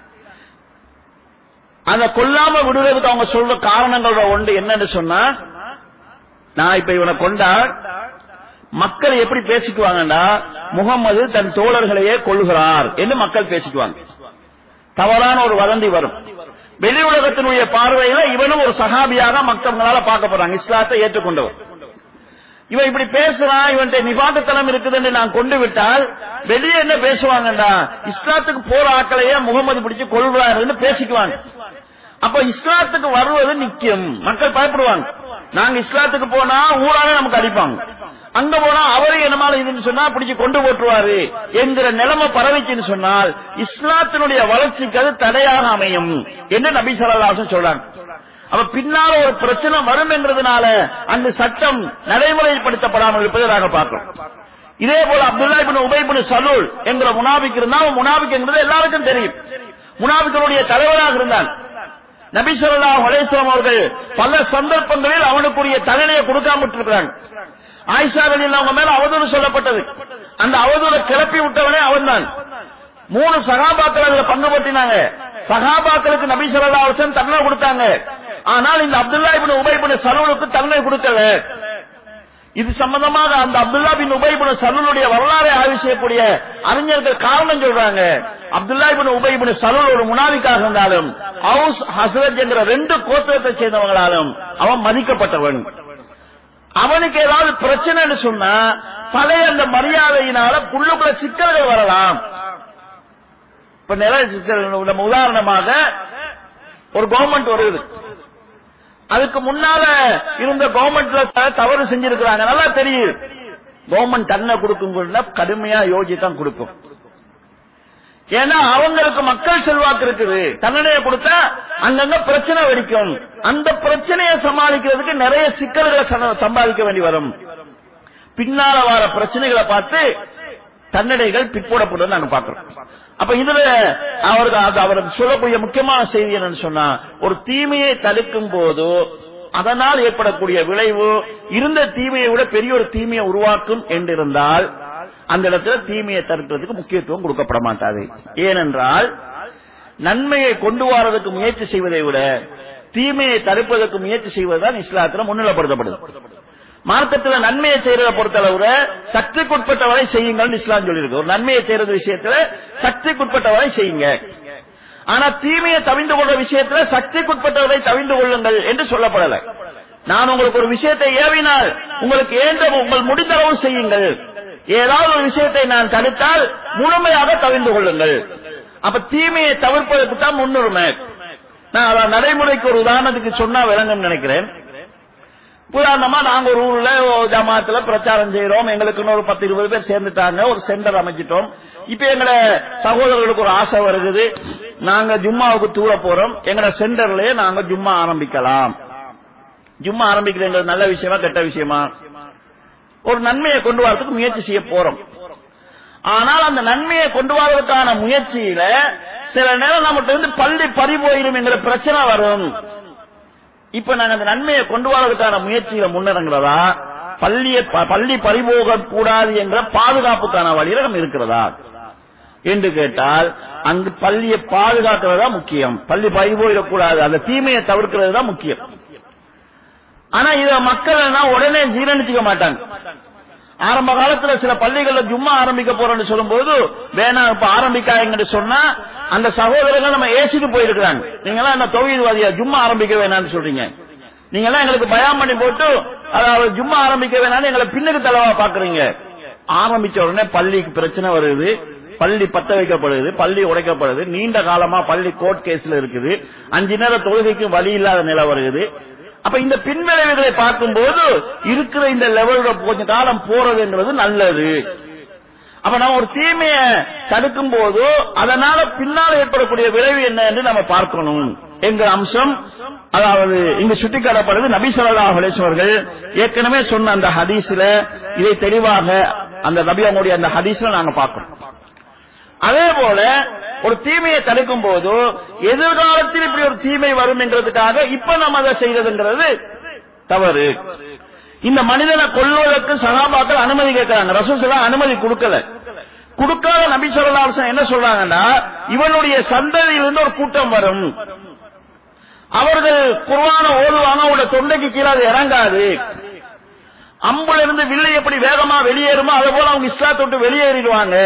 அந்த கொல்லாம விடுவதற்கு அவங்க சொல்ற காரணங்களோட ஒன்று என்னன்னு சொன்னா நான் இப்ப இவனை கொண்டா மக்கள் எப்படி பேசிக்குவாங்கடா முகம்மது தன் தோழர்களையே கொள்கிறார் என்று மக்கள் பேசிக்குவாங்க தவறான ஒரு வதந்தி வரும் வெளி உலகத்தினுடைய பார்வையில இவனும் ஒரு சகாபியாக மக்களால பார்க்கப்படுறாங்க இஸ்லாத்தை ஏற்றுக்கொண்டவர் இவன் இப்படி பேசுறான் இவன்ட்ட நிபாட்டத்தனம் இருக்குதுன்னு நான் கொண்டு விட்டால் வெளியே என்ன பேசுவாங்கடா இஸ்லாத்துக்கு போற ஆக்களையே முகமது பிடிச்சு கொள்கிறாருன்னு பேசிக்குவாங்க அப்ப இஸ்லாத்துக்கு வருவது நிக்கும் மக்கள் பயப்படுவாங்க நாங்க இஸ்லாத்துக்கு போனா ஊராக நமக்கு அடிப்பாங்க அங்க போனா அவரே என்னமால இதுன்னு சொன்னா பிடிச்சு கொண்டு போட்டுருவாரு என்கிற நிலைமை பரவிச்சுன்னு சொன்னால் இஸ்லாத்தினுடைய வளர்ச்சிக்கு அது தடையாக அமையும் என்று நபி ஸல்லல்லாஹு சொல்றாங்க அப்ப பின்னால ஒரு பிரச்சனை வரும் என்றதுனால அந்த சட்டம் நடைமுறைப்படுத்தப்படாமல் இருப்பதை நாங்க பார்க்கிறோம் இதே போல அப்துல்லா இப்னு உபை இப்னு சலூல் என்கிற முனாபிக் இருந்தா அவன் முனாபிக் என்பது எல்லாருக்கும் தெரியும் முனாபிக்களுடைய தலைவராக இருந்தான் நபி ஸல்லல்லாஹு அலைஹி வஸல்லம் அவர்கள் பல சந்தர்ப்பங்களில் அவனுக்குரிய தண்டனையை கொடுக்காம விட்டிருக்கிறாங்க ஆயிஷா ரலியல்லாஹு அவங்க மேல அவதூறு சொல்லப்பட்டது அந்த அவதூறை கிளப்பி விட்டவனே அவன்தான் மூணு சகாபாக்கள் அதுல பங்கு பற்றினாங்க சகாபாக்களுக்கு நபி ஸல்லல்லாஹு அலைஹி வஸல்லம் தண்டனை கொடுத்தாங்க ஆனால் இந்த அப்துல்லா இப்னு உபை இப்னு சலூலுக்கு தண்டனை கொடுக்கல இது சம்பந்தமாக அந்த அப்துல்லா பின் உபை இப்னு சலூலுடைய வரலாறை ஆய்வு செய்யக்கூடிய அறிஞர்கள் காரணம் சொல்றாங்க அப்துல்லா இப்னு உபை இப்னு சலூல் ஒரு முனாவிக்காக இருந்தாலும் ஹவுஸ் ஹஸ்ரத் என்கிற ரெண்டு கோத்திரத்தை சேர்ந்தவங்களாலும் அவன் மதிக்கப்பட்டவன் அவனுக்கு ஏதாவது பிரச்சனைன்னு சொன்னா பழைய அந்த மரியாதையினால புள்ளுக்குள்ள சிக்கல்கள் வரலாம் இப்ப நில சிக்கல் நம்ம உதாரணமாக ஒரு கவர்மெண்ட் வருது அதுக்கு முன்னால இருந்த கவர்மெண்ட்ல தவறு செஞ்சிருக்கிறாங்க நல்லா தெரியுது கவர்மெண்ட் தன்னை கொடுக்கும் கடுமையா யோசி தான் கொடுக்கும் ஏன்னா அவங்களுக்கு மக்கள் செல்வாக்கு இருக்குது தண்டனையை கொடுத்தா அங்கங்க பிரச்சனை வெடிக்கும் அந்த பிரச்சனையை சமாளிக்கிறதுக்கு நிறைய சிக்கல்களை சன- சம்பாதிக்க வேண்டி வரும் பின்னால வர பிரச்சனைகளை பார்த்து தண்டனைகள் பிற்போடப்படும் நாங்க பாக்குறோம் அப்ப இதுல அவருக்கு அது அவருக்கு சொல்லக்கூடிய முக்கியமான செய்தி என்னன்னு சொன்னா ஒரு தீமையை தடுக்கும் போது அதனால் ஏற்படக்கூடிய விளைவு இருந்த தீமையை விட பெரிய ஒரு தீமையை உருவாக்கும் என்றிருந்தால் அந்த இடத்துல தீமையை தடுக்கிறதுக்கு முக்கியத்துவம் கொடுக்கப்பட மாட்டாது ஏனென்றால் நன்மையை கொண்டு வரதுக்கு முயற்சி செய்வதை விட தீமையை தடுப்பதற்கு முயற்சி செய்வதுதான் இஸ்லாத்துல முன்னிலைப்படுத்தப்படுது மார்க்கத்துல நன்மையை செய்யறத பொறுத்தளவுல சக்திக்குட்பட்ட வரை செய்யுங்கள்னு இஸ்லாம் சொல்லியிருக்கு ஒரு நன்மையை செய்யறது விஷயத்துல சக்திக்குட்பட்ட வரை செய்யுங்க ஆனா தீமையை தவிந்து கொள்ற விஷயத்துல சக்திக்குட்பட்டவரை தவிந்து கொள்ளுங்கள் என்று சொல்லப்படல நான் உங்களுக்கு ஒரு விஷயத்தை ஏவினால் உங்களுக்கு ஏன்ற உங்கள் முடிந்த அளவு செய்யுங்கள் ஏதாவது ஒரு விஷயத்தை நான் தடுத்தால் முழுமையாக தவிந்து கொள்ளுங்கள் அப்ப தீமையை தவிர்ப்பதற்கு தான் முன்னுரிமை நான் அதை நடைமுறைக்கு ஒரு உதாரணத்துக்கு சொன்னா விளங்கும்னு நினைக்கிறேன் உதாரணமா நாங்க ஒரு ஊர்ல ஒரு ஜமாத்துல பிரச்சாரம் செய்யறோம் எங்களுக்கு இன்னொரு பத்து இருபது பேர் சேர்ந்துட்டாங்க ஒரு சென்டர் அமைச்சிட்டோம் இப்ப எங்களை சகோதரர்களுக்கு ஒரு ஆசை வருகுது நாங்க ஜும்மாவுக்கு தூர போறோம் எங்கட சென்டர்லயே நாங்க ஜும்மா ஆரம்பிக்கலாம் ஜும்மா ஆரம்பிக்கிறது நல்ல விஷயமா கெட்ட விஷயமா ஒரு நன்மையை கொண்டு வரதுக்கு முயற்சி செய்ய போறோம் ஆனால் அந்த நன்மையை கொண்டு வரதுக்கான முயற்சியில சில நேரம் நம்மகிட்ட இருந்து பள்ளி பறி போயிடும் என்கிற பிரச்சனை வரும் இப்ப நாங்க அந்த நன்மையை கொண்டு வரதுக்கான முயற்சியில முன்னிறங்குறதா பள்ளியை ப- பள்ளி பறிபோக கூடாது என்ற பாதுகாப்புக்கான வழியில நம்ம இருக்கிறதா என்று கேட்டால் அங்கு பள்ளியை பாதுகாக்கிறதா முக்கியம் பள்ளி பறிபோயிடக்கூடாது அந்த தீமையை தவிர்க்கிறது தான் முக்கியம் ஆனா இத மக்கள் எல்லாம் உடனே ஜீரணிச்சுக்க மாட்டாங்க ஆரம்ப காலத்துல சில பள்ளிகள்ல ஜும்மா ஆரம்பிக்க போறோம்னு சொல்லும்போது வேணாம் இப்ப ஆரம்பிக்காங்கன்னு சொன்னா அந்த சகோதரர்கள் நம்ம ஏசிட்டு போயிருக்கிறாங்க நீங்க எல்லாம் என்ன தொழில்வாதியா ஜும்மா ஆரம்பிக்க வேணாம்னு சொல்றீங்க நீங்க எல்லாம் எங்களுக்கு பயம் பண்ணி போட்டு அதாவது ஜும்மா ஆரம்பிக்க வேணாம்னு எங்களை பின்னுக்கு தலைவா பாக்குறீங்க ஆரம்பிச்ச உடனே பள்ளிக்கு பிரச்சனை வருது பள்ளி பத்த வைக்கப்படுது பள்ளி உடைக்கப்படுது நீண்ட காலமா பள்ளி கோர்ட் கேஸ்ல இருக்குது அஞ்சு நேர தொழுகைக்கு வழி இல்லாத நிலை வருகிறது அப்ப இந்த பின்விளைவுகளை பார்க்கும்போது இருக்கிற இந்த லெவலோட கொஞ்ச காலம் போறதுங்கிறது நல்லது அப்ப நம்ம ஒரு தீமையை தடுக்கும் போது அதனால பின்னால் ஏற்படக்கூடிய விளைவு என்ன என்று நம்ம பார்க்கணும் என்கிற அம்சம் அதாவது இங்கு சுட்டிக்காட்டப்படுது நபி ஸல்லல்லாஹு அலைஹி அவர்கள் ஏற்கனவே சொன்ன அந்த ஹதீஸ்ல இதை தெளிவாக அந்த நபி அவங்களுடைய அந்த ஹதீஸ்ல நாங்க பார்க்கிறோம் அதே போல ஒரு தீமையை தடுக்கும் போது எதிர்காலத்தில் இப்படி ஒரு தீமை வரும் என்கிறதுக்காக இப்ப நம்ம அதை செய்யறதுங்கிறது தவறு இந்த மனிதனை கொல்வதற்கு சகாபாக்கள் அனுமதி கேட்கிறாங்க ரசூசலா அனுமதி கொடுக்கல கொடுக்காத நபி ஸல்லல்லாஹு அலைஹி வஸல்லம் என்ன சொல்றாங்கன்னா இவனுடைய சந்ததியிலிருந்து ஒரு கூட்டம் வரும் அவர்கள் குர்ஆன ஓதுவாங்க அவங்களோட தொண்டைக்கு கீழே அது இறங்காது அம்புல இருந்து வில்லை எப்படி வேகமா வெளியேறுமோ அதே போல அவங்க இஸ்லாத்தை விட்டு வெளியேறிடுவாங்க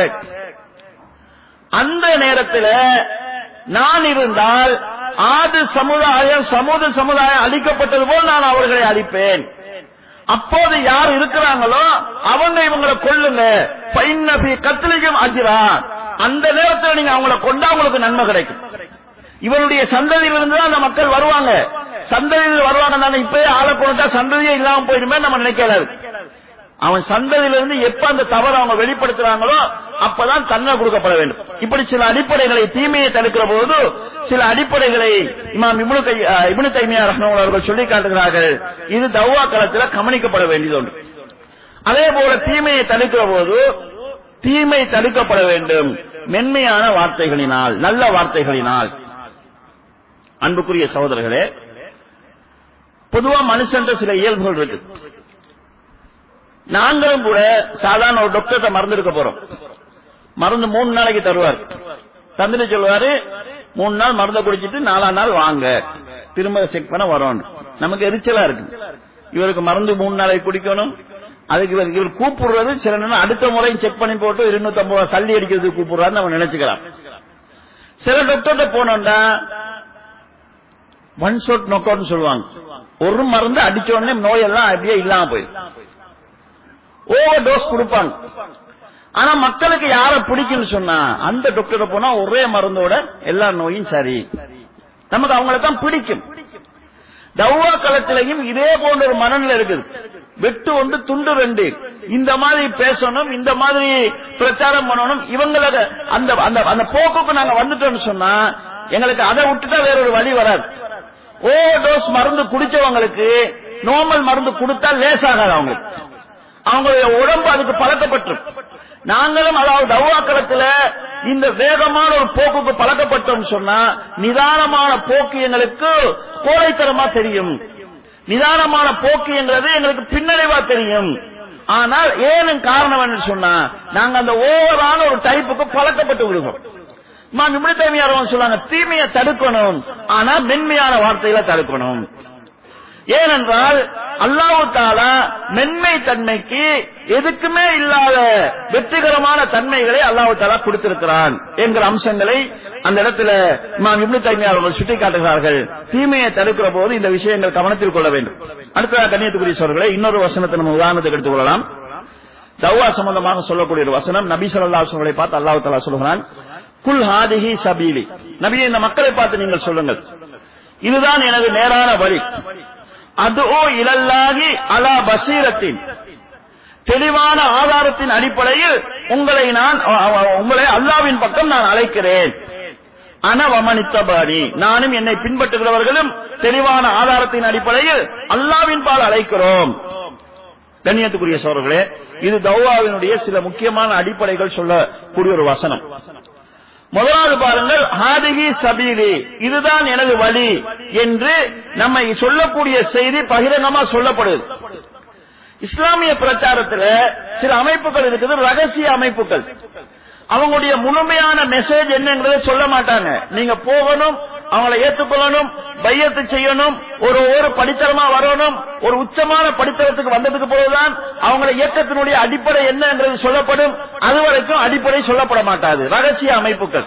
அந்த நேரத்தில் நான் இருந்தால் ஆது சமுதாயம் சமூக சமுதாயம் அழிக்கப்பட்டது போல் நான் அவர்களை அழிப்பேன் அப்போது யார் இருக்கிறாங்களோ அவங்க இவங்களை கொல்லுங்க பைன்னபி கத்திரிக்கும் அஜிரா அந்த நேரத்தில் நீங்க அவங்கள கொண்டா உங்களுக்கு நன்மை கிடைக்கும் இவனுடைய சந்ததியிலிருந்து தான் அந்த மக்கள் வருவாங்க சந்ததியில் வருவாங்க தானே இப்பயே ஆளை கொண்டா சந்ததியே இல்லாம போயிடுமே நம்ம நினைக்கலாது அவன் சந்ததியிலிருந்து எப்ப அந்த தவறு அவங்க வெளிப்படுத்துறாங்களோ அப்பதான் தன்னை கொடுக்கப்பட வேண்டும் இப்படி சில அடிப்படைகளை தீமையை தடுக்கிற போது சில அடிப்படைகளை இமாம் இப்னு கை இப்னு தைமியா ரஹ்மத்துல்லாஹி அவர்கள் சொல்லி காட்டுகிறார்கள் இது தவ்வா களத்தில் கவனிக்கப்பட வேண்டியது ஒன்று அதே போல தீமையை தடுக்கிற போது தீமை தடுக்கப்பட வேண்டும் மென்மையான வார்த்தைகளினால் நல்ல வார்த்தைகளினால் அன்புக்குரிய சகோதரர்களே பொதுவா மனுஷன்ற சில இயல்புகள் இருக்கு நாங்களும் கூட சாதாரண ஒரு டாக்டர்கிட்ட மருந்து எடுக்க போறோம் மருந்து மூணு நாளைக்கு தருவார் தந்துட்டு சொல்லுவாரு மூணு நாள் மருந்தை குடிச்சிட்டு நாலாம் நாள் வாங்க திரும்ப செக் பண்ண வரோம் நமக்கு எரிச்சலா இருக்கு இவருக்கு மருந்து மூணு நாளைக்கு குடிக்கணும் அதுக்கு இவர் இவர் கூப்பிடுறது சில நேரம் அடுத்த முறை செக் பண்ணி போட்டு இருநூத்தி ஐம்பது ரூபாய் சல்லி அடிக்கிறதுக்கு கூப்பிடுறாரு நம்ம நினைச்சுக்கலாம் சில டாக்டர்கிட்ட போனோம்னா ஒன் ஷாட் நொக் அவுட்னு சொல்லுவாங்க ஒரு மருந்து அடிச்ச உடனே நோயெல்லாம் அப்படியே இல்லாம போயிடும் ஓவர் டோஸ் கொடுப்பாங்க ஆனா மக்களுக்கு யார பிடிக்கும்னு சொன்னா அந்த டாக்டர் போனா ஒரே மருந்தோட எல்லா நோயும் சரி நமக்கு அவங்கள தான் பிடிக்கும் தவ்வா களத்திலையும் இதே போன்ற ஒரு மனநிலை இருக்குது வெட்டு ஒன்று துண்டு ரெண்டு இந்த மாதிரி பேசணும் இந்த மாதிரி பிரச்சாரம் பண்ணணும் இவங்களுக்கு அந்த அந்த அந்த போக்குக்கு நாங்க வந்துட்டோம்னு சொன்னா எங்களுக்கு அதை விட்டுட்டா வேற ஒரு வழி வராது ஓ டோஸ் மருந்து குடிச்சவங்களுக்கு நார்மல் மருந்து கொடுத்தா லேசாகாது அவங்களுக்கு அவங்களுடைய உடம்பு அதுக்கு பழக்கப்பட்டுரும் நாங்களும் அதாவது தவ்வாக்களத்துல இந்த வேகமான ஒரு போக்குக்கு பழக்கப்பட்டோம் சொன்னா நிதானமான போக்கு எங்களுக்கு கோழைத்தனமா தெரியும் நிதானமான போக்கு என்கிறது எங்களுக்கு பின்னடைவா தெரியும் ஆனால் ஏனும் காரணம் என்று சொன்னா நாங்க அந்த ஓவரான ஒரு டைப்புக்கு பழக்கப்பட்டு விடுவோம் இமாம் இப்னு தைமியா ரஹ்மத்துல்லாஹி சொல்றாங்க தீமையை தடுக்கணும் ஆனா மென்மையான வார்த்தைகளை தடுக்கணும் ஏனென்றால் அல்லாஹு தாலா மென்மை தன்மைக்கு எதுக்குமே இல்லாத வெற்றிகரமான தன்மைகளை அல்லாஹு தாலா கொடுத்திருக்கிறான் என்கிற அம்சங்களை அந்த இடத்துல இமாம் இப்னு தைமியா அவர்கள் சுட்டிக்காட்டுகிறார்கள் தீமையை தடுக்கிற போது இந்த விஷயங்கள் கவனத்தில் கொள்ள வேண்டும் அடுத்ததாக கண்ணியத்துக்குரிய சோழர்களை இன்னொரு வசனத்தை நம்ம உதாரணத்துக்கு எடுத்துக்கொள்ளலாம் தவ்வா சம்பந்தமாக சொல்லக்கூடிய ஒரு வசனம் நபி ஸல்லல்லாஹு அலைஹி வஸல்லம் பார்த்து அல்லாஹ் தஆலா சொல்கிறான் குல் ஹாதிஹி சபீலி நபியே இந்த மக்களை பார்த்து நீங்கள் சொல்லுங்கள் இதுதான் எனது நேரான வழி அதுஓ இலல்லாகி அலா பசீரத்தின் தெளிவான ஆதாரத்தின் அடிப்படையில் உங்களை நான் அ- அ- உங்களை அல்லாவின் பக்கம் நான் அழைக்கிறேன் அனவமனித்தபாணி நானும் என்னை பின்பற்றுகிறவர்களும் தெளிவான ஆதாரத்தின் அடிப்படையில் அல்லாவின் பால் அழைக்கிறோம் கண்ணியத்துக்குரிய சோழர்களே இது தௌவாவினுடைய சில முக்கியமான அடிப்படைகள் சொல்லக்கூடிய ஒரு வசனம் முதலாவது பாருங்கள் ஹாதிகி சபீலி இதுதான் எனது வழி என்று நம்மை சொல்லக்கூடிய செய்தி பகிரங்கமா சொல்லப்படுது இஸ்லாமிய பிரச்சாரத்துல சில அமைப்புகள் இருக்குது ரகசிய அமைப்புகள் அவங்களுடைய முழுமையான மெசேஜ் என்னங்கிறத சொல்ல மாட்டாங்க நீங்க போகணும் அவங்கள ஏற்றுக்கொள்ளணும் பையத்து செய்யணும் ஒரு ஒரு படித்தரமா வரணும் ஒரு உச்சமான படித்தரத்துக்கு வந்ததுக்கு போதுதான் அவங்கள இயக்கத்தினுடைய அடிப்படை என்னங்கிறது சொல்லப்படும் அது வரைக்கும் அடிப்படை சொல்லப்பட மாட்டாது ரகசிய அமைப்புகள்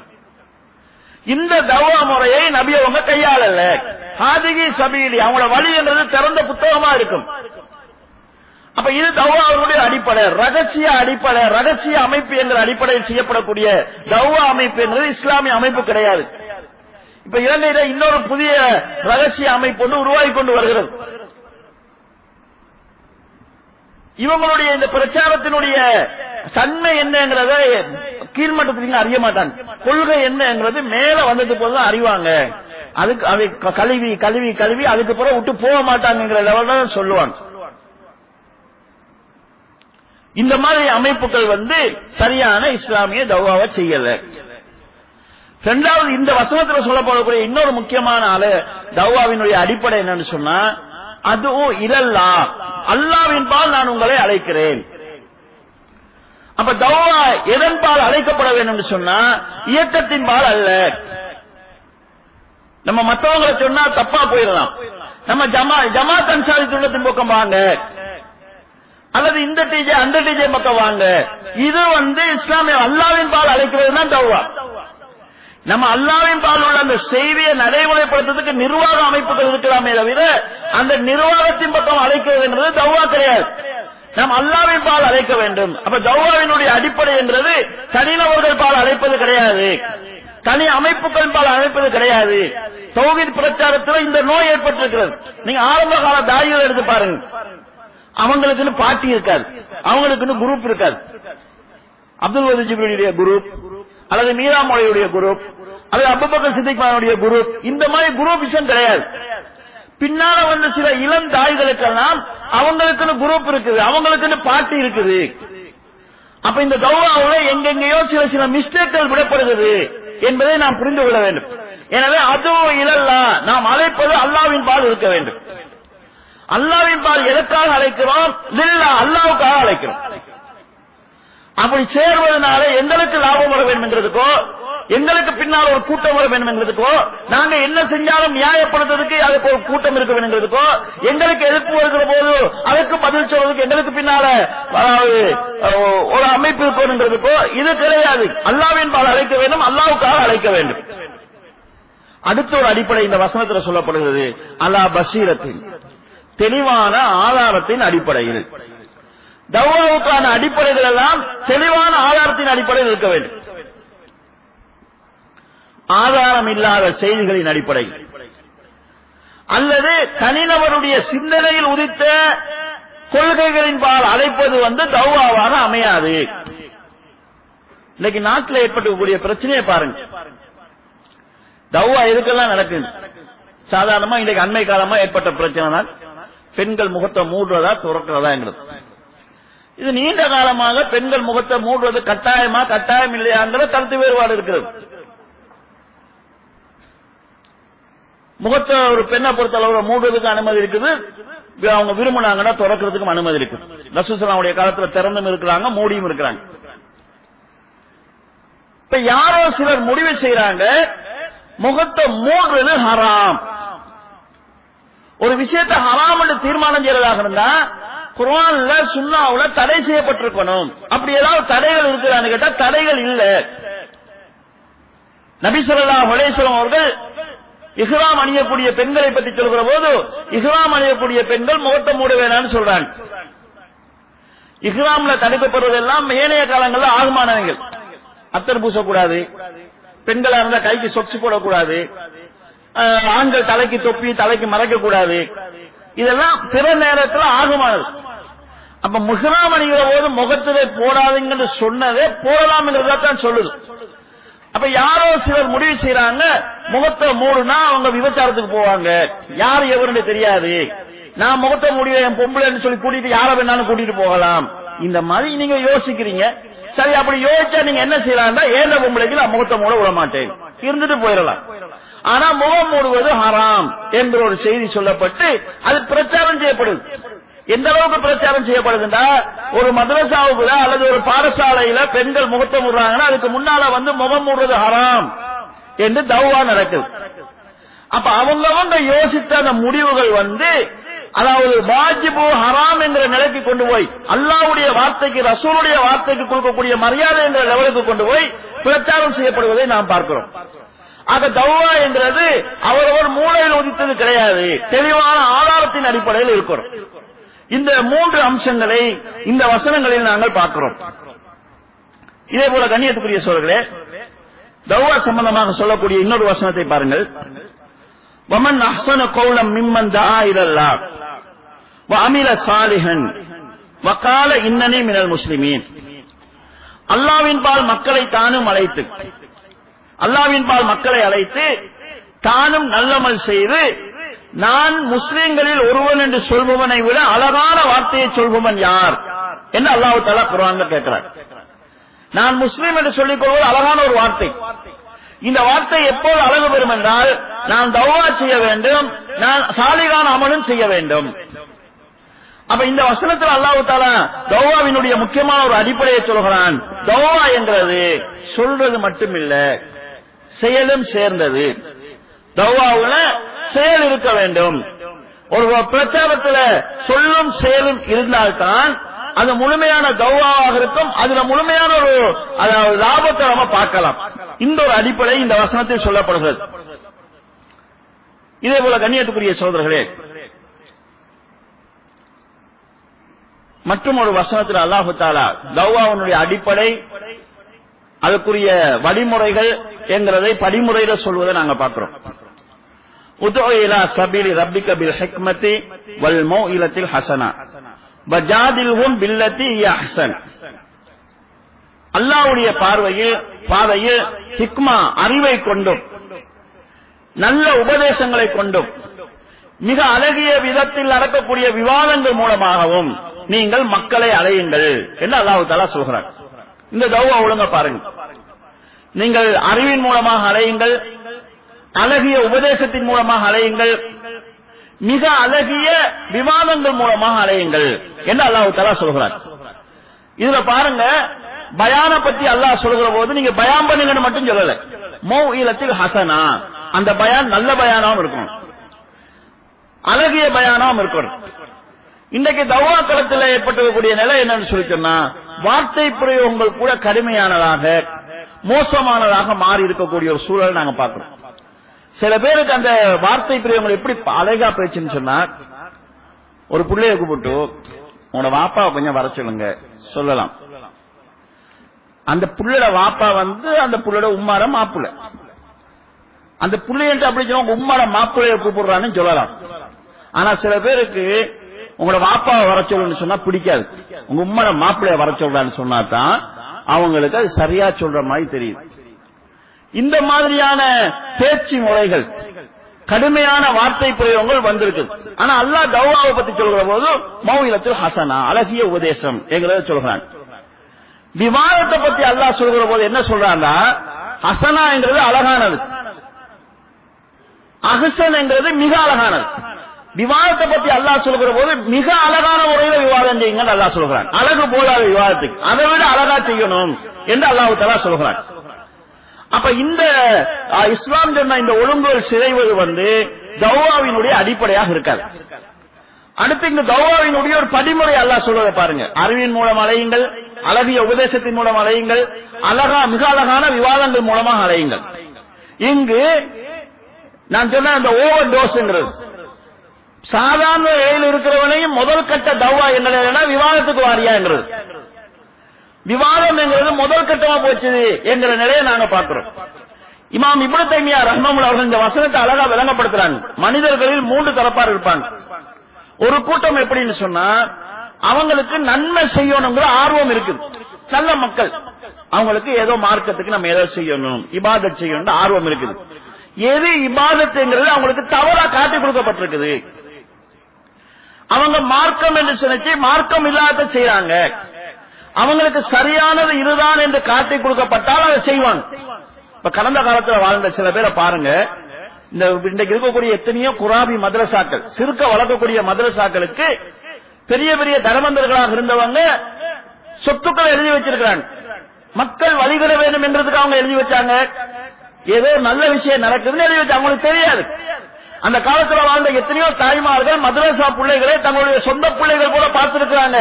இந்த தவா முறையை நபி அவங்க கையாளல ஹாதிகி சபீலி அவங்களோட வழி என்றது திறந்த புத்தகமா இருக்கும் அப்ப இது தௌவாவுடைய அடிப்படை ரகசிய அடிப்படை ரகசிய அமைப்பு என்ற அடிப்படையில் செய்யப்படக்கூடிய தௌவா அமைப்பு என்பது இஸ்லாமிய அமைப்பு கிடையாது இப்ப இலங்கையில இன்னொரு புதிய ரகசிய அமைப்பு ஒன்று உருவாகி கொண்டு வருகிறது இவங்களுடைய இந்த பிரச்சாரத்தினுடைய தன்மை என்னங்கிறத கீழ்மட்டத்தில் அறிய மாட்டாங்க கொள்கை என்னங்கிறது மேல வந்தது போதுதான் அறிவாங்க அதுக்கு அவை க- கழுவி கழுவி கழுவி அதுக்கு பிறகு விட்டு போக மாட்டாங்கிற லெவல் தான் சொல்லுவாங்க இந்த மாதிரி அமைப்புகள் வந்து சரியான இஸ்லாமிய தௌவாவை செய்யல இரண்டாவது இந்த வசனத்துல சொல்லப்படக்கூடிய இன்னொரு முக்கியமான ஆளு தௌவாவினுடைய அடிப்படை என்னன்னு சொன்னா அதுவும் இல்லல்லா அல்லாவின் பால் நான் உங்களை அழைக்கிறேன் அப்ப தௌவா எதன் பால் அழைக்கப்பட வேண்டும் என்று சொன்னா இயக்கத்தின் பால் அல்ல நம்ம மத்தவங்களை சொன்னா தப்பா போயிடலாம் நம்ம ஜமா ஜமாத் அன்சாரி துள்ளத்தின் பக்கம் வாங்க அல்லது இந்த டிஜே அந்த டிஜே பக்கம் வாங்க இது வந்து இஸ்லாமிய அல்லாவின் பால் அழைக்கிறது தான் தௌவா நம்ம அல்லாவின் பால் உள்ள அந்த செய்தியை நடைமுறைப்படுத்துறதுக்கு நிர்வாக அமைப்புகள் இருக்கலாமே தவிர அந்த நிர்வாகத்தின் பக்கம் அழைக்கிறது என்றது தௌவா கிடையாது நாம் அல்லாவின் பால் அழைக்க வேண்டும் அப்ப தௌவாவினுடைய அடிப்படை என்றது தனிநபர்கள் பால் அழைப்பது கிடையாது தனி அமைப்புகள் பால் அழைப்பது கிடையாது தௌஹீத் பிரச்சாரத்தில் இந்த நோய் ஏற்பட்டிருக்கிறது நீங்க ஆரம்ப கால தாயிகள் எடுத்து பாருங்க அவங்களுக்குன்னு பார்ட்டி இருக்காது அவங்களுக்குன்னு குரூப் இருக்காது அப்துல் வதி ஜிப்ரியுடைய குரூப் அல்லது மீராமொழியுடைய குரூப் அல்லது அபுபக்கர் சித்திக்மானுடைய குரூப் இந்த மாதிரி குரூப்பிசம் கிடையாது பின்னால வந்த சில இளம் தாய்களுக்கெல்லாம் அவங்களுக்குன்னு குரூப் இருக்குது அவங்களுக்குன்னு பார்ட்டி இருக்குது அப்ப இந்த தௌராவுல எங்கெங்கேயோ சில சில மிஸ்டேக்கள் விடப்படுகிறது என்பதை நாம் புரிந்து கொள்ள வேண்டும் எனவே அதுவும் இல்லல்லா நாம் அழைப்பது அல்லாவின் பால் இருக்க வேண்டும் அல்லாவின் பால் எதற்காக அழைக்கிறோம் லில்லா அல்லாவுக்காக அழைக்கிறோம் அப்படி சேர்வதனால எங்களுக்கு லாபம் வர வேண்டும் என்கிறதுக்கோ எங்களுக்கு பின்னால் ஒரு கூட்டம் வர வேண்டும் என்கிறதுக்கோ நாங்க என்ன செஞ்சாலும் நியாயப்படுத்துறதுக்கு அதுக்கு ஒரு கூட்டம் இருக்க வேண்டும் என்கிறதுக்கோ எங்களுக்கு எதிர்ப்பு வருகிற போது அதுக்கு பதில் சொல்றதுக்கு எங்களுக்கு பின்னால அதாவது அஹ், ஒரு அமைப்பு இருக்கணுங்கிறதுக்கோ இது கிடையாது அல்லாவின் பால் அழைக்க வேண்டும் அல்லாவுக்காக அழைக்க வேண்டும் அடுத்த ஒரு அடிப்படை இந்த வசனத்தில் சொல்லப்படுகிறது அலா பசீரத்தின் தெளிவான ஆதாரத்தின் அடிப்படையில் தௌவாவுக்கான அடிப்படைகள் எல்லாம் தெளிவான ஆதாரத்தின் அடிப்படையில் இருக்க வேண்டும் ஆதாரம் இல்லாத செய்திகளின் அடிப்படையில் அல்லது தனிநபருடைய சிந்தனையில் உதித்த கொள்கைகளின் பால் அழைப்பது வந்து தௌவாவாக அமையாது இன்னைக்கு நாட்டில் ஏற்பட்டுக்கூடிய பிரச்சனையை பாருங்க தௌவா எதுக்கெல்லாம் நடக்குது சாதாரணமா இன்னைக்கு அண்மை காலமா ஏற்பட்ட பிரச்சனை தான் பெண்கள் முகத்தை மூடுறதா துறக்கிறதாங்கிறது இது நீண்ட காலமாக பெண்கள் முகத்தை மூடுவது கட்டாயமா கட்டாயம் இல்லையாங்கிற கருத்து வேறுபாடு இருக்கிறது முகத்தை ஒரு பெண்ணை பொறுத்தளவு மூடுறதுக்கு அனுமதி இருக்குது அவங்க விரும்பினாங்கன்னா திறக்கிறதுக்கும் அனுமதி இருக்கு ரசூசலாவுடைய காலத்துல திறந்தும் இருக்கிறாங்க மூடியும் இருக்கிறாங்க இப்ப யாரோ சிலர் முடிவு செய்யறாங்க முகத்தை மூடுறது ஹராம் ஒரு விஷயத்தை ஹராம் என்று தீர்மானம் செய்யறதாக இருந்தா குரான்ல சுண்ணாவுல தடை செய்யப்பட்டிருக்கணும் அப்படி ஏதாவது தடைகள் இருக்கிறான்னு கேட்டா தடைகள் இல்ல நபி சொல்லா ஹொலேஸ்வரம் அவர்கள் இஹ்ராம் அணியக்கூடிய பெண்களை பற்றி சொல்கிற போது இஹ்ராம் அணியக்கூடிய பெண்கள் முகத்தை மூட வேணாம்னு சொல்றாங்க இஹ்ராம்ல தடுக்கப்படுவதெல்லாம் ஏனைய காலங்களில் ஆகுமானவங்கள் அத்தர் பூசக்கூடாது பெண்களா இருந்தா கைக்கு சொச்சு போடக்கூடாது அஹ், ஆண்கள் தலைக்கு தொப்பி தலைக்கு மறைக்க கூடாது இதெல்லாம் பிற நேரத்தில் ஆகுமானது அப்ப முஹ்ராம் அணிகிற போது முகத்திலே போடாதீங்கன்னு சொன்னதே போடலாம்ங்கிறதா தான் சொல்லுது அப்ப யாரோ சிலர் முடிவு செய்யறாங்க முகத்தை மூடுனா அவங்க விபச்சாரத்துக்கு போவாங்க யார் எவருன்னு தெரியாது நான் முகத்தை மூடிய என் பொம்பளைன்னு சொல்லி கூட்டிட்டு யார வேணாலும் கூட்டிட்டு போகலாம் இந்த மாதிரி நீங்க யோசிக்கிறீங்க சரி அப்படி யோசிச்சா நீங்க என்ன செய்யலாம்னா ஏந்த பொம்பளைக்கு நான் முகத்தை மூட விட மாட்டேன் இருந்துட்டு போயிடலாம் ஆனா முகம் மூடுவது ஹராம் என்ற ஒரு செய்தி சொல்லப்பட்டு அது பிரச்சாரம் செய்யப்படுது எந்த அளவுக்கு பிரச்சாரம் செய்யப்படுதுன்னா ஒரு மதரசாவுக்குள்ள அல்லது ஒரு பாடசாலையில பெண்கள் முகத்தை மூடுறாங்கன்னா அதுக்கு முன்னால வந்து முகம் மூடுறது ஹராம் என்று தௌவா நடக்குது அப்ப அவங்கவங்க யோசித்த அந்த முடிவுகள் வந்து அதாவது வாஜிபு ஹராம் என்ற நிலைக்கு கொண்டு போய் அல்லாவுடைய வார்த்தைக்கு ரசூலுடைய வார்த்தைக்கு கொடுக்கக்கூடிய மரியாதை என்ற லெவலுக்கு கொண்டு போய் பிரச்சாரம் செய்யப்படுவதை நாம் பார்க்கிறோம் ஆக தௌவா என்கிறது அவரவர் மூளையில் உதித்தது கிடையாது தெளிவான ஆதாரத்தின் அடிப்படையில் இருக்கிறோம் இந்த மூன்று அம்சங்களை இந்த வசனங்களில் நாங்கள் பார்க்கிறோம் இதே போல கண்ணியத்துக்குரிய சோழர்களே தௌவா சம்பந்தமாக சொல்லக்கூடிய இன்னொரு வசனத்தை பாருங்கள் வமன் அஹ்சன கௌலம் மிம்மன் தஆ இலல்லாஹ் வ அமில சாலிஹன் வகால இன்னனி மினல் முஸ்லிமீன் அல்லாவின் பால் மக்களை தானும் அழைத்து அல்லாவின் பால் மக்களை அழைத்து தானும் நல்லமல் செய்து நான் முஸ்லிம்களில் ஒருவன் என்று சொல்பவனை விட அழகான வார்த்தையை சொல்பவன் யார் என்று அல்லாஹு தாலா குர்ஆன்ல கேட்கிறார் நான் முஸ்லீம் என்று சொல்லிக் கொள்வது அழகான ஒரு வார்த்தை இந்த வார்த்தை எப்போது அழகு பெறும் என்றால் நான் தௌவா செய்ய வேண்டும் நான் சாலிகான அமலும் செய்ய வேண்டும் அப்ப இந்த வசனத்தில் அல்லாஹு தாலா தௌவாவினுடைய முக்கியமான ஒரு அடிப்படையை சொல்கிறான் தௌவா என்கிறது சொல்றது மட்டுமில்ல செயலும் சேர்ந்தது தௌவாவுல செயல் இருக்க வேண்டும் ஒரு பிரச்சாரத்துல சொல்லும் செயலும் இருந்தால்தான் அது முழுமையான தௌவாவாக இருக்கும் அதுல முழுமையான ஒரு அதாவது லாபத்தை நம்ம பார்க்கலாம் இந்த ஒரு அடிப்படை இந்த வசனத்தில் சொல்லப்படுகிறது இதே போல கண்ணியத்துக்குரிய சோதரர்களே மற்றும் ஒரு வசனத்தில் அல்லாஹு தாலா தௌவாவுடைய அடிப்படை அதுக்குரிய வழிமுறைகள் என்கிறதை படிமுறையில சொல்வதை நாங்க பார்க்கிறோம் உதோ இலா சபீலி ரப்பிக பில் ஹிக்மதி வல் மௌஇலத்தில் ஹசனா வஜாதில்ஹும் பில்லதி ஹிய அஹ்சன் அல்லாஹ்வுடைய பார்வையில் பாதையில் ஹிக்மா அறிவை கொண்டும் நல்ல உபதேசங்களை கொண்டும் மிக அழகிய விதத்தில் நடக்கக்கூடிய விவாதங்கள் மூலமாகவும் நீங்கள் மக்களை அலையுங்கள் என்று அல்லாஹு தாலா சொல்கிறார் இந்த தௌவா ஒழுங்க பாருங்க நீங்கள் அறிவின் மூலமாக அலையுங்கள் அழகிய உபதேசத்தின் மூலமாக அலையுங்கள் மிக அழகிய விவாதங்கள் மூலமாக அலையுங்கள் என்று அல்லாஹு தாலா சொல்கிறார் இதுல பாருங்க பயான பத்தி அல்லாஹ் சொல்கிற போது நீங்க பயான் பண்ணுங்கன்னு மட்டும் சொல்லல மௌ ஈலத்தில் ஹசனா அந்த பயான் நல்ல பயானாவும் இருக்கணும் அழகிய பயானாவும் இருக்கணும் இன்றைக்கு தவா களத்தில் ஏற்பட்டிருக்கக்கூடிய நிலை என்னன்னு சொல்லி சொன்னா வார்த்தை பிரயோகங்கள் கூட கடுமையானதாக மோசமானதாக மாறி இருக்கக்கூடிய ஒரு சூழல் நாங்க பார்க்கிறோம் சில பேருக்கு அந்த வார்த்தை பிரயோகங்கள் எப்படி அழகா பேச்சுன்னு சொன்னா ஒரு பிள்ளைய கூப்பிட்டு உங்களோட வாப்பாவை கொஞ்சம் வர சொல்லுங்க சொல்லலாம் அந்த புள்ளோட வாப்பா வந்து அந்த புள்ளோட உம்மார மாப்புள்ள அந்த புள்ளையன்ட்டு அப்படி சொன்னா உங்க உம்மோட மாப்பிள்ளைய கூப்பிடுறான்னு சொல்லலாம் ஆனா சில பேருக்கு உங்களோட வாப்பாவை வர சொல்லுன்னு சொன்னா பிடிக்காது உங்க உம்மோட மாப்பிள்ளைய வர சொல்றான்னு சொன்னா தான் அவங்களுக்கு அது சரியா சொல்ற மாதிரி தெரியுது இந்த மாதிரியான பேச்சு முறைகள் கடுமையான வார்த்தை பிரயோகங்கள் வந்திருக்கு ஆனா அல்லாஹ் தௌவாவை பத்தி சொல்கிற போது மௌயிலத்தில் ஹசனா அழகிய உபதேசம் என்கிறத சொல்கிறான் விவாதத்தை பத்தி அல்லாஹ் சொல்கிற போது என்ன சொல்றான்னா ஹசனாங்கிறது அழகானது அஹசன் என்கிறது மிக அழகானது விவாதத்தை பத்தி அல்லாஹ் சொல்கிற போது மிக அழகான முறையில விவாதம் செய்யுங்க அல்லாஹ் சொல்கிறான் அழகு போதாது விவாதத்துக்கு அதை விட அழகா செய்யணும் என்று அல்லாஹு தலா சொல்கிறான் அப்ப இந்த ஆ, இஸ்லாம் சொன்ன இந்த ஒழுங்குகள் சிதைவது வந்து தௌவாவினுடைய அடிப்படையாக இருக்காது அடுத்து இங்கு தௌவாவினுடைய ஒரு படிமுறை அல்லாஹ் சொல்வதை பாருங்க அறிவின் மூலம் அலையுங்கள் அழகிய உபதேசத்தின் மூலம் அலையுங்கள் அழகா மிக அழகான விவாதங்கள் மூலமாக அலையுங்கள் இங்கு நான் சொன்ன அந்த ஓவர் டோஸ்ங்கிறது சாதாரண நிலையில் இருக்கிறவனையும் முதல் கட்ட தௌவா என்ன விவாதத்துக்கு வாரியாங்கிறது விவாதம் என்கிறது முதல் கட்டமா போச்சு என்கிற நிலையை நாங்க பார்க்கிறோம் இமாம் இப்னு தைமியா ரஹ்மமுல் அவர்கள் இந்த வசனத்தை அழகா விளங்கப்படுத்துறாங்க மனிதர்களில் மூன்று தரப்பார் இருப்பாங்க ஒரு கூட்டம் எப்படின்னு சொன்னா அவங்களுக்கு நன்மை செய்யணுங்கிற ஆர்வம் இருக்குது நல்ல மக்கள் அவங்களுக்கு ஏதோ மார்க்கத்துக்கு நம்ம ஏதோ செய்யணும் இபாதத் செய்யணும் ஆர்வம் இருக்குது எது இபாதத்துங்கிறது அவங்களுக்கு தவறா காட்டி கொடுக்கப்பட்டிருக்குது அவங்க மார்க்கம் என்று நினைச்சு மார்க்கம் இல்லாத செய்யறாங்க அவங்களுக்கு சரியானது இதுதான் என்று காட்டி கொடுக்கப்பட்டால் அதை செய்வாங்க இப்ப கடந்த காலத்துல வாழ்ந்த சில பேரை பாருங்க இந்த இன்றைக்கு இருக்கக்கூடிய எத்தனையோ குராபி மதரசாக்கள் சிறுக்க வளர்க்கக்கூடிய மதரசாக்களுக்கு பெரிய பெரிய தர்மந்தர்களாக இருந்தவங்க சொத்துக்களை எழுதி வச்சிருக்கிறாங்க மக்கள் வழிபட வேண்டும் என்றதுக்கு அவங்க எழுதி வச்சாங்க ஏதோ நல்ல விஷயம் நடக்குதுன்னு எழுதி வச்சு அவங்களுக்கு தெரியாது அந்த காலத்துல வாழ்ந்த எத்தனையோ தாய்மார்கள் மதரசா பிள்ளைகளை தங்களுடைய சொந்த பிள்ளைகள் போல பார்த்திருக்கிறாங்க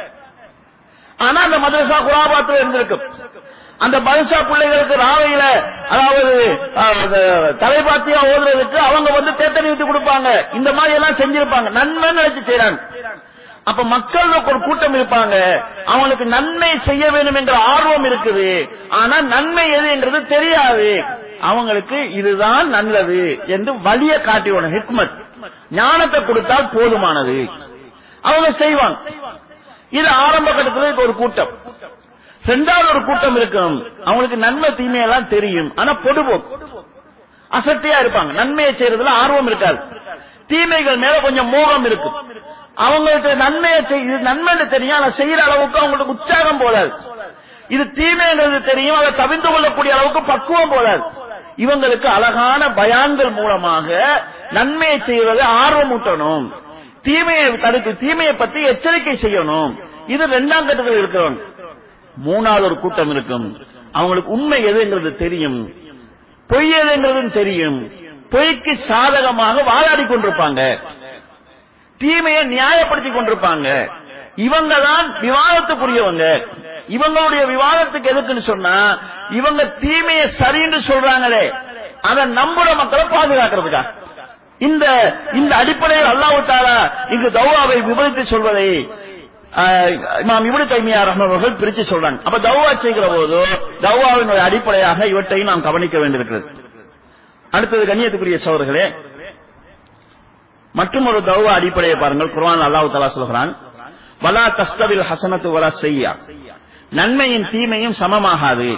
ஆனா அந்த மதரசா குராபாத்துல இருந்திருக்கும் அந்த மதரசா பிள்ளைகளுக்கு ராவையில அதாவது அஹ், தலைபாத்தியா ஓதுறதுக்கு அவங்க வந்து தேத்தனி ஊத்தி கொடுப்பாங்க இந்த மாதிரி எல்லாம் செஞ்சிருப்பாங்க நன்மை நினைச்சு செய்யறாங்க அப்ப மக்கள் ஒரு கூட்டம் இருப்பாங்க அவங்களுக்கு நன்மை செய்ய வேண்டும் என்ற ஆர்வம் இருக்குது ஆனா நன்மை எது என்றது தெரியாது அவங்களுக்கு இதுதான் நல்லது என்று வழிய காட்டிவிடணும் ஹிக்மத் ஞானத்தை கொடுத்தால் போதுமானது அவங்க செய்வாங்க இது ஆரம்ப கட்டத்துல இப்ப ஒரு கூட்டம் ரெண்டாவது ஒரு கூட்டம் இருக்கும் அவங்களுக்கு நன்மை தீமையெல்லாம் தெரியும் ஆனா பொடுபோக்கு அசட்டையா இருப்பாங்க நன்மையை செய்யறதுல ஆர்வம் இருக்காது தீமைகள் மேல கொஞ்சம் மோகம் இருக்கும் அவங்களுக்கு நன்மையை செய்- இது நன்மைன்னு தெரியும் ஆனா செய்யற அளவுக்கு அவங்களுக்கு உற்சாகம் போதாது இது தீமைங்கிறது தெரியும் அதை தவிர்த்து கொள்ளக்கூடிய அளவுக்கு பக்குவம் போதாது இவங்களுக்கு அழகான பயான்கள் மூலமாக நன்மையை செய்வதை ஆர்வம் ஊட்டணும் தீமையை தடுத்து தீமையை பத்தி எச்சரிக்கை செய்யணும் இது ரெண்டாம் கட்டத்தில் இருக்கிறவங்க மூணாவது ஒரு கூட்டம் இருக்கும் அவங்களுக்கு உண்மை எதுங்கிறது தெரியும் பொய் எதுங்கிறதும் தெரியும் பொய்க்கு சாதகமாக வாதாடி கொண்டிருப்பாங்க தீமையை நியாயப்படுத்தி கொண்டிருப்பாங்க இவங்க தான் விவாதத்துக்குரியவங்க இவங்களுடைய விவாதத்துக்கு எதுக்குன்னு சொன்னா இவங்க தீமையை சரின்னு சொல்றாங்களே அதை நம்புற மக்களை பாதுகாக்கிறதுக்கா இந்த இந்த அடிப்படையில் அல்லாஹ் தாலா இங்கு தௌவாவை விவரித்து சொல்வதை ஆஹ், இமாம் இப்னு தைமியா ரஹ்மத்துல்லாஹி அவர்கள் பிரிச்சு சொல்றாங்க அப்ப தௌவா செய்கிற போது தௌவாவினுடைய அடிப்படையாக இவற்றையும் நாம் கவனிக்க வேண்டியிருக்கிறது அடுத்தது கண்ணியத்துக்குரிய சோர்களே மற்றும் ஒரு தௌவா அடிப்படையை பாருங்கள் குர்ஆன் அல்லாஹ் தஆலா சொல்கிறான் வலா தஸ்தவில் ஹசனத்து வலா செய்யா நன்மையும் தீமையும் சமமாகாது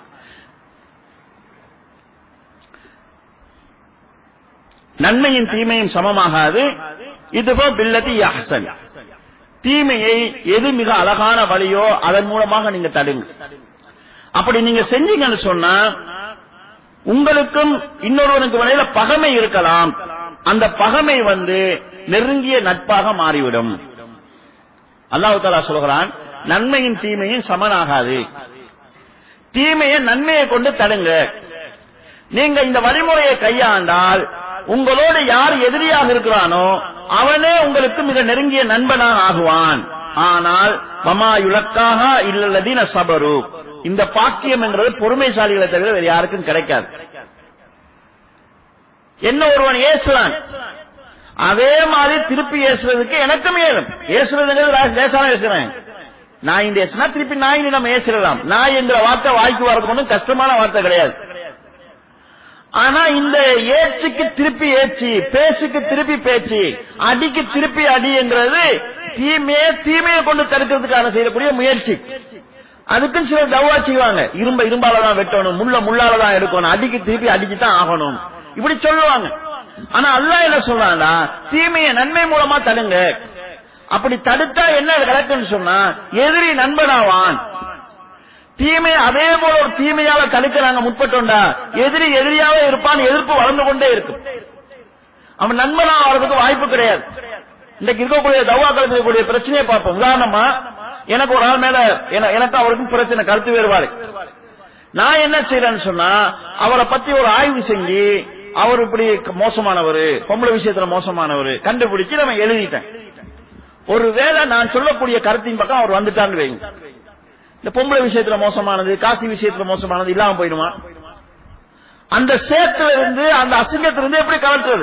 நன்மையும் தீமையும் சமமாகாது இதுபோ பில்லதி யஹ்சன் தீமையை எது மிக அழகான வழியோ அதன் மூலமாக நீங்க தடுங்க அப்படி நீங்க செஞ்சீங்கன்னு சொன்னா உங்களுக்கும் இன்னொருவனுக்கு இடையில பகமை இருக்கலாம் அந்த பகமை வந்து நெருங்கிய நட்பாக மாறிவிடும் அல்லாஹ் தாலா சொல்கிறான் நன்மையும் தீமையும் சமனாகாது தீமையை நன்மையை கொண்டு தடுங்க நீங்க இந்த வழிமுறையை கையாண்டால் உங்களோடு யார் எதிரியாக இருக்கிறானோ அவனே உங்களுக்கு மிக நெருங்கிய நண்பனாக ஆகுவான் ஆனால் மமா யுலக்காக இல்லல்லதீன சபரு இந்த பாக்கியம் என்றது பொறுமைசாலிகளை தவிர வேறு யாருக்கும் கிடைக்காது என்ன ஒருவன் ஏசுறான் அதே மாதிரி திருப்பி ஏசுறதுக்கு எனக்கும் ஏழும் ஏசுறதுங்கிறது லேசான ஏசுறேன் நாய் ஏசுனா திருப்பி நாய் நம்ம ஏசிடலாம் நாய் என்கிற வார்த்தை வாய்க்கு வரதுக்கு ஒன்றும் கஷ்டமான வார்த்தை கிடையாது ஆனா இந்த ஏச்சுக்கு திருப்பி ஏச்சு பேச்சுக்கு திருப்பி பேச்சு அடிக்கு திருப்பி அடிங்கிறது தீமையை தீமையை கொண்டு தடுக்கிறதுக்கான செய்யக்கூடிய முயற்சி அதுக்கும் சில தவா செய்வாங்க இரும்ப இரும்பால தான் வெட்டணும் முள்ள முள்ளால தான் எடுக்கணும் அடிக்கு திருப்பி அடிச்சு தான் ஆகணும் இப்படி சொல்லுவாங்க ஆனா அல்லாஹ் என்ன சொல்றான்னா தீமையை நன்மை மூலமா தடுங்க அப்படி தடுத்தா என்ன கிடக்குன்னு சொன்னா எதிரி நண்பனாவான் தீமை அதே போல ஒரு தீமையால தடுக்க நாங்க முற்பட்டோண்டா எதிரி எதிரியாவே இருப்பான் எதிர்ப்பு வளர்ந்து கொண்டே இருக்கும் அவன் நண்பனா வர்றதுக்கு வாய்ப்பு கிடையாது இன்றைக்கு இருக்கக்கூடிய தவா கலக்கக்கூடிய பிரச்சனையை பார்ப்போம் உதாரணமா எனக்கு ஒரு ஆள் மேல என- எனக்கு அவருக்கும் பிரச்சனை கருத்து வேறுபாடு நான் என்ன செய்யறேன்னு சொன்னா அவரை பத்தி ஒரு ஆய்வு செஞ்சு அவர் இப்படி மோசமானவர் பொம்பளை விஷயத்துல மோசமானவர் கண்டுபிடிச்சு நம்ம எழுதிட்டேன் ஒருவேளை நான் சொல்லக்கூடிய கருத்தின் பக்கம் அவர் வந்துட்டான்னு வைங்க இந்த பொம்பளை விஷயத்துல மோசமானது காசி விஷயத்துல மோசமானது இல்லாம போயிடுமா அந்த சேத்துல இருந்து அந்த அசிங்கத்துல இருந்து எப்படி கலட்டுறது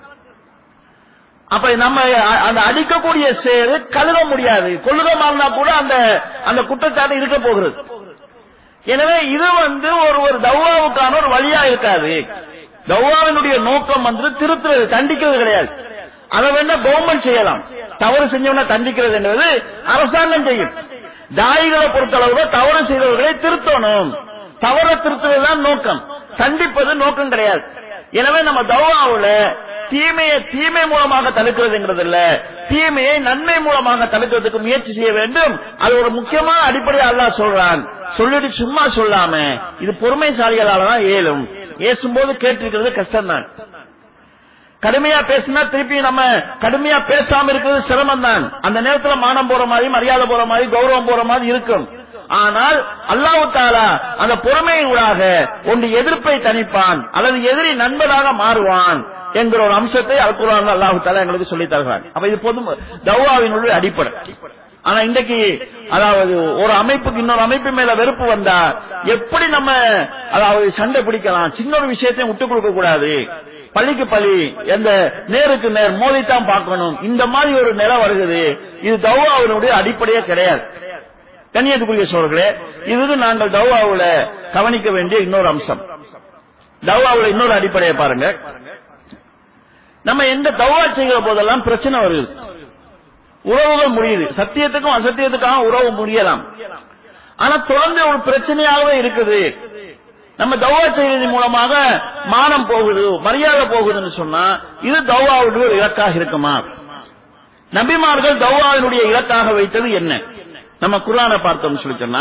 அப்ப நம்ம அ- அந்த அடிக்கக்கூடிய சேரு கழுக முடியாது கொள்ளுக மாறினா கூட அந்த அந்த குற்றச்சாட்டு இருக்க போகிறது எனவே இது வந்து ஒரு ஒரு தௌவாவுக்கான ஒரு வழியா இருக்காது தௌவாவினுடைய நோக்கம் வந்து திருத்துறது தண்டிக்கிறது கிடையாது அதை வேணா கவர்மெண்ட் செய்யலாம் தவறு செஞ்சவன தண்டிக்கிறது என்பது அரசாங்கம் செய்யும் தாயிகளை பொறுத்தளவு தவறு செய்தவர்களை திருத்தணும் தவற திருத்துவதுதான் நோக்கம் தண்டிப்பது நோக்கம் கிடையாது எனவே நம்ம தௌவாவுல தீமையை தீமை மூலமாக தடுக்கிறதுங்கிறது இல்ல தீமையை நன்மை மூலமாக தடுக்கிறதுக்கு முயற்சி செய்ய வேண்டும் அது ஒரு முக்கியமான அடிப்படையா அல்லாஹ் சொல்றான் சொல்லிட்டு சும்மா சொல்லாம இது பொறுமைசாலிகளால தான் ஏலும் ஏசும்போது கேட்டிருக்கிறது கஷ்டம்தான் கடுமையா பேசினா திருப்பி நம்ம கடுமையா பேசாம இருக்கிறது சிரமம் தான் அந்த நேரத்துல மானம் போற மாதிரி மரியாதை போற மாதிரி கௌரவம் போற மாதிரி இருக்கும் ஆனால் அல்லாஹ் தாலா அந்த பொறுமையூடாக ஒன்று எதிர்ப்பை தணிப்பான் அல்லது எதிரி நண்பனாக மாறுவான் என்கிற ஒரு அம்சத்தை அல்குரான் அல்லாஹு தாலா எங்களுக்கு சொல்லி தருகிறான் அப்ப இது பொது தௌவாவினுடைய அடிப்படை ஆனா இன்றைக்கு அதாவது ஒரு அமைப்புக்கு இன்னொரு அமைப்பு மேல வெறுப்பு வந்தா எப்படி நம்ம அதாவது சண்டை பிடிக்கலாம் சின்ன ஒரு விஷயத்தையும் விட்டு கொடுக்க கூடாது பள்ளிக்கு பள்ளி எந்த நேருக்கு நேர் மோதித்தான் பார்க்கணும் இந்த மாதிரி ஒரு நிலை வருகிறது இது தௌவாவினுடைய அடிப்படையே கிடையாது கன்னியாகுமரிய சோழர்களே இது நாங்கள் தௌவாவுல கவனிக்க வேண்டிய இன்னொரு அம்சம் தௌவாவுல இன்னொரு அடிப்படையை பாருங்க நம்ம எந்த தௌவா செய்கிற போதெல்லாம் பிரச்சனை வருது உறவுகள் முடியுது சத்தியத்துக்கும் அசத்தியத்துக்காக உறவு முடியலாம் ஆனா தொடர்ந்து ஒரு பிரச்சனையாகவே இருக்குது நம்ம தௌவா செய்வதன் மூலமாக மானம் போகுது மரியாதை போகுதுன்னு சொன்னா இது தௌவாவுடைய ஒரு இலக்காக இருக்குமா நபிமார்கள் தௌவாவினுடைய இலக்காக வைத்தது என்ன நம்ம குர்ஆனை பார்த்தோம்னு சொல்லி சொன்னா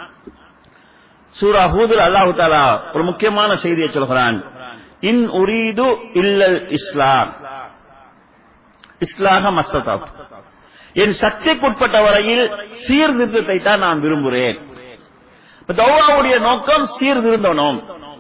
சூரா ஹூதுல் அல்லாஹு தாலா ஒரு முக்கியமான செய்தியை சொல்கிறான் இன் உரீது இல்லல் இஸ்லாம் இஸ்லாக மஸ்ததாப் என் சக்திக்குட்பட்ட வரையில் சீர்திருத்தத்தை தான் நான் விரும்புகிறேன் இப்ப தௌவாவுடைய நோக்கம் சீர்திருந்தணும்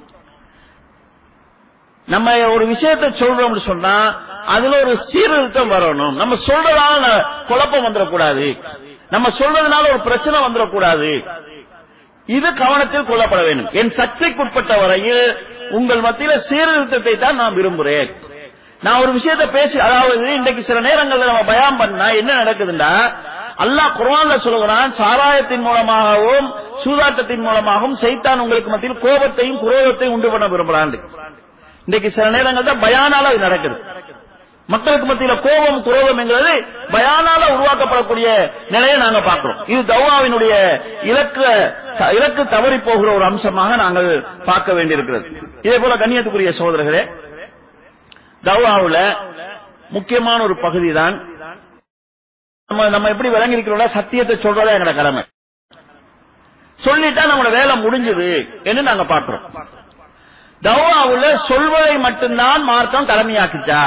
நம்ம ஒரு விஷயத்தை சொல்றோம்னு சொன்னா அதுல ஒரு சீர்திருத்தம் வரணும் நம்ம சொல்றதால குழப்பம் வந்துடக்கூடாது நம்ம சொல்றதுனால ஒரு பிரச்சனை வந்துடக்கூடாது இது கவனத்தில் கொள்ளப்பட வேண்டும் என் சக்திக்குட்பட்ட வரையில் உங்கள் மத்தியில சீர்திருத்தத்தை தான் நான் விரும்புகிறேன் நான் ஒரு விஷயத்தை பேசி அதாவது இன்றைக்கு சில நேரங்கள்ல நம்ம பயம் பண்ணா என்ன நடக்குதுன்னா அல்லாஹ் குர்ஆன்ல சொல்லுகிறான் சாராயத்தின் மூலமாகவும் சூதாட்டத்தின் மூலமாகவும் சைத்தான் உங்களுக்கு மத்தியில் கோபத்தையும் குரோதத்தையும் உண்டு பண்ண விரும்புறான் இன்றைக்கு சில நேரங்கள்ல பயானால இது நடக்குது மக்களுக்கு மத்தியில கோபம் குரோதம் என்கிறது பயானால உருவாக்கப்படக்கூடிய நிலையை நாங்க பார்க்கிறோம் இது தௌவாவினுடைய இலக்கு இலக்கு தவறி போகிற ஒரு அம்சமாக நாங்கள் பார்க்க வேண்டியிருக்கிறது இதே போல கண்ணியத்துக்குரிய சகோதரர்களே தௌவாவுல முக்கியமான ஒரு பகுதி தான் நம்ம நம்ம எப்படி விளங்கி இருக்கிறோம்ல சத்தியத்தை சொல்றதா எங்களோட கடமை சொல்லிட்டா நம்மளோட வேலை முடிஞ்சது என்று நாங்க பார்க்கிறோம் தௌவாவுல சொல்வதை மட்டும்தான் மார்க்கம் கடமையாக்குச்சா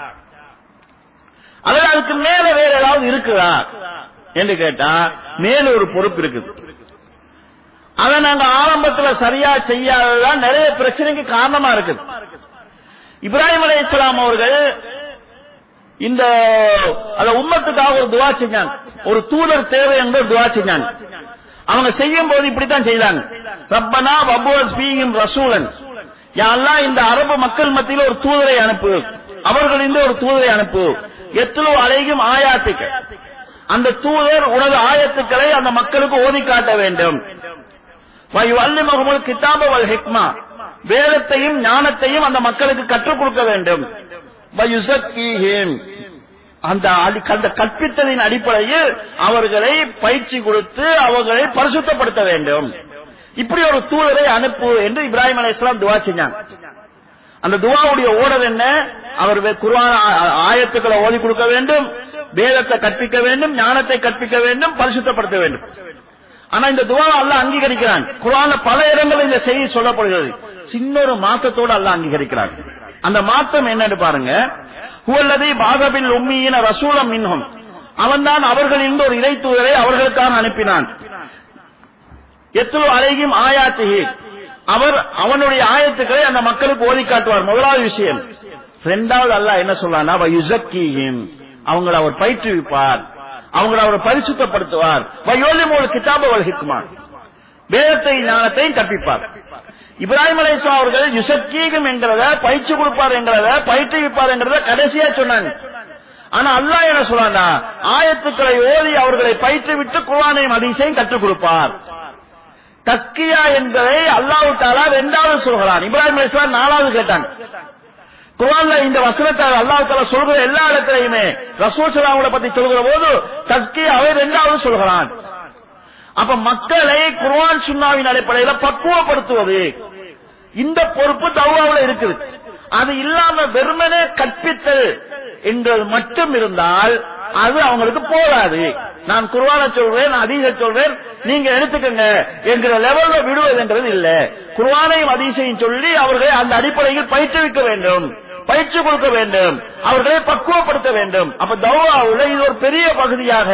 அல்லது அதுக்கு மேல வேற ஏதாவது இருக்குதா என்று கேட்டா மேல ஒரு பொறுப்பு இருக்குது அதை நாங்க ஆரம்பத்துல சரியா செய்யாததான் நிறைய பிரச்சனைக்கு காரணமா இருக்குது இப்ராஹிம் அலை இஸ்லாம் அவர்கள் இந்த அந்த உம்மத்துக்காக ஒரு துவா செஞ்சாங்க ஒரு தூதர் தேவை என்று ஒரு துவா செஞ்சாங்க அவங்க செய்யும் போது இப்படித்தான் செய்தாங்க ரப்பனா வபுவல் ஸ்பீயும் ரசூலன் யாரெல்லாம் இந்த அரபு மக்கள் மத்தியில் ஒரு தூதரை அனுப்பு அவர்களிருந்து ஒரு தூதரை அனுப்பு எத்தலோ அலைகும் ஆயாத்துக்கு அந்த தூதர் உனது ஆயத்துக்களை அந்த மக்களுக்கு ஓதி காட்ட வேண்டும் அல்லிமகமுல் கிதாப வல் ஹிக்மா வேதத்தையும் ஞானத்தையும் அந்த மக்களுக்கு கற்றுக் கொடுக்க வேண்டும் வயுசக்கீஹிம். அந்த அடி- அந்த கற்பித்தலின் அடிப்படையில் அவர்களை பயிற்சி கொடுத்து அவர்களை பரிசுத்தப்படுத்த வேண்டும் இப்படி ஒரு தூதரை அனுப்பு என்று இப்ராஹிம் அலைஹிஸ்ஸலாம் துவா செஞ்சாங்க அந்த துவாவுடைய ஓடர் என்ன அவர் வே- குர்ஆன் ஆ- ஆ- ஆயத்துக்களை ஓதி கொடுக்க வேண்டும் வேதத்தை கற்பிக்க வேண்டும் ஞானத்தை கற்பிக்க வேண்டும் பரிசுத்தப்படுத்த வேண்டும் ஆனா இந்த துவாவை அல்லாஹ் அங்கீகரிக்கிறான் குர்ஆன்ல பல இடங்களில் இந்த செய்தி சொல்லப்படுகிறது சின்ன ஒரு மாற்றத்தோடு அல்லாஹ் அங்கீகரிக்கிறான் அந்த மாற்றம் என்னன்னு பாருங்க ஹுவல்லதி பாகபில் உம்மியின ரசூலம் மின்ஹும் அவன்தான் அவர்களிலிருந்து ஒரு இறை தூதரை அவர்களுக்காக அனுப்பினான் எத்துலு அலைகும் ஆயாத்திகி அவர் அவனுடைய ஆயத்துக்களை அந்த மக்களுக்கு ஓதி காட்டுவார் முதலாவது விஷயம் இரண்டாவது அல்லாஹ் என்ன சொல்றானா யுசக்கீஹிம் அவங்களை அவர் பயிற்றுவிப்பார் அவங்களை அவர் பரிசுத்தப்படுத்துவார் வயோலிமோல் கிதாப வல்ஹிக்குமார் வேதத்தை ஞானத்தையும் கற்பிப்பார் இப்ராஹிம் அலைஹிஸ்ஸலாம் அவர்கள் யுசக்கீகம் என்கிறத பயிற்சி கொடுப்பார் என்கிறத பயிற்றுவிப்பார் என்கிறத கடைசியா சொன்னாங்க ஆனா அல்லாஹ் என்ன சொல்றானா ஆயத்துக்களை ஓதி அவர்களை பயிற்றுவிட்டு குர்ஆனையும் ஹதீஸையும் கற்றுக் கொடுப்பார் தஸ்கியா என்பதை அல்லாஹ் தாலா இரண்டாவது சொல்கிறான் இப்ராஹிம் அலைஹிஸ்ஸலாம் நாலாவது கேட்டாங்க குர்ஆன்ல இந்த வசனத்தை அல்லாஹ் தாலா சொல்கிற எல்லா இடத்திலையுமே ரசூல் ஸல்லல்லாஹு பத்தி சொல்கிற போது தஸ்கியாவை இரண்டாவது சொல்கிறான் அப்ப மக்களை குர்ஆன் சுன்னாவின் அடிப்படையில் பக்குவப்படுத்துவது இந்த பொறுப்பு தௌராவுல இருக்குது அது இல்லாம வெறுமனே கற்பித்தல் என்றது மட்டும் இருந்தால் அது அவங்களுக்கு போதாது நான் குர்ஆன சொல்வேன் அதீச சொல்வேன் நீங்க எடுத்துக்கங்க என்கிற லெவல்ல விடுவதுங்கிறது இல்ல குர்ஆனையும் அதீசையும் சொல்லி அவர்களை அந்த அடிப்படையில் பயிற்றுவிக்க வேண்டும் பயிற்சி கொடுக்க வேண்டும் அவர்களை பக்குவப்படுத்த வேண்டும் அப்ப தௌராவுல இது ஒரு பெரிய பகுதியாக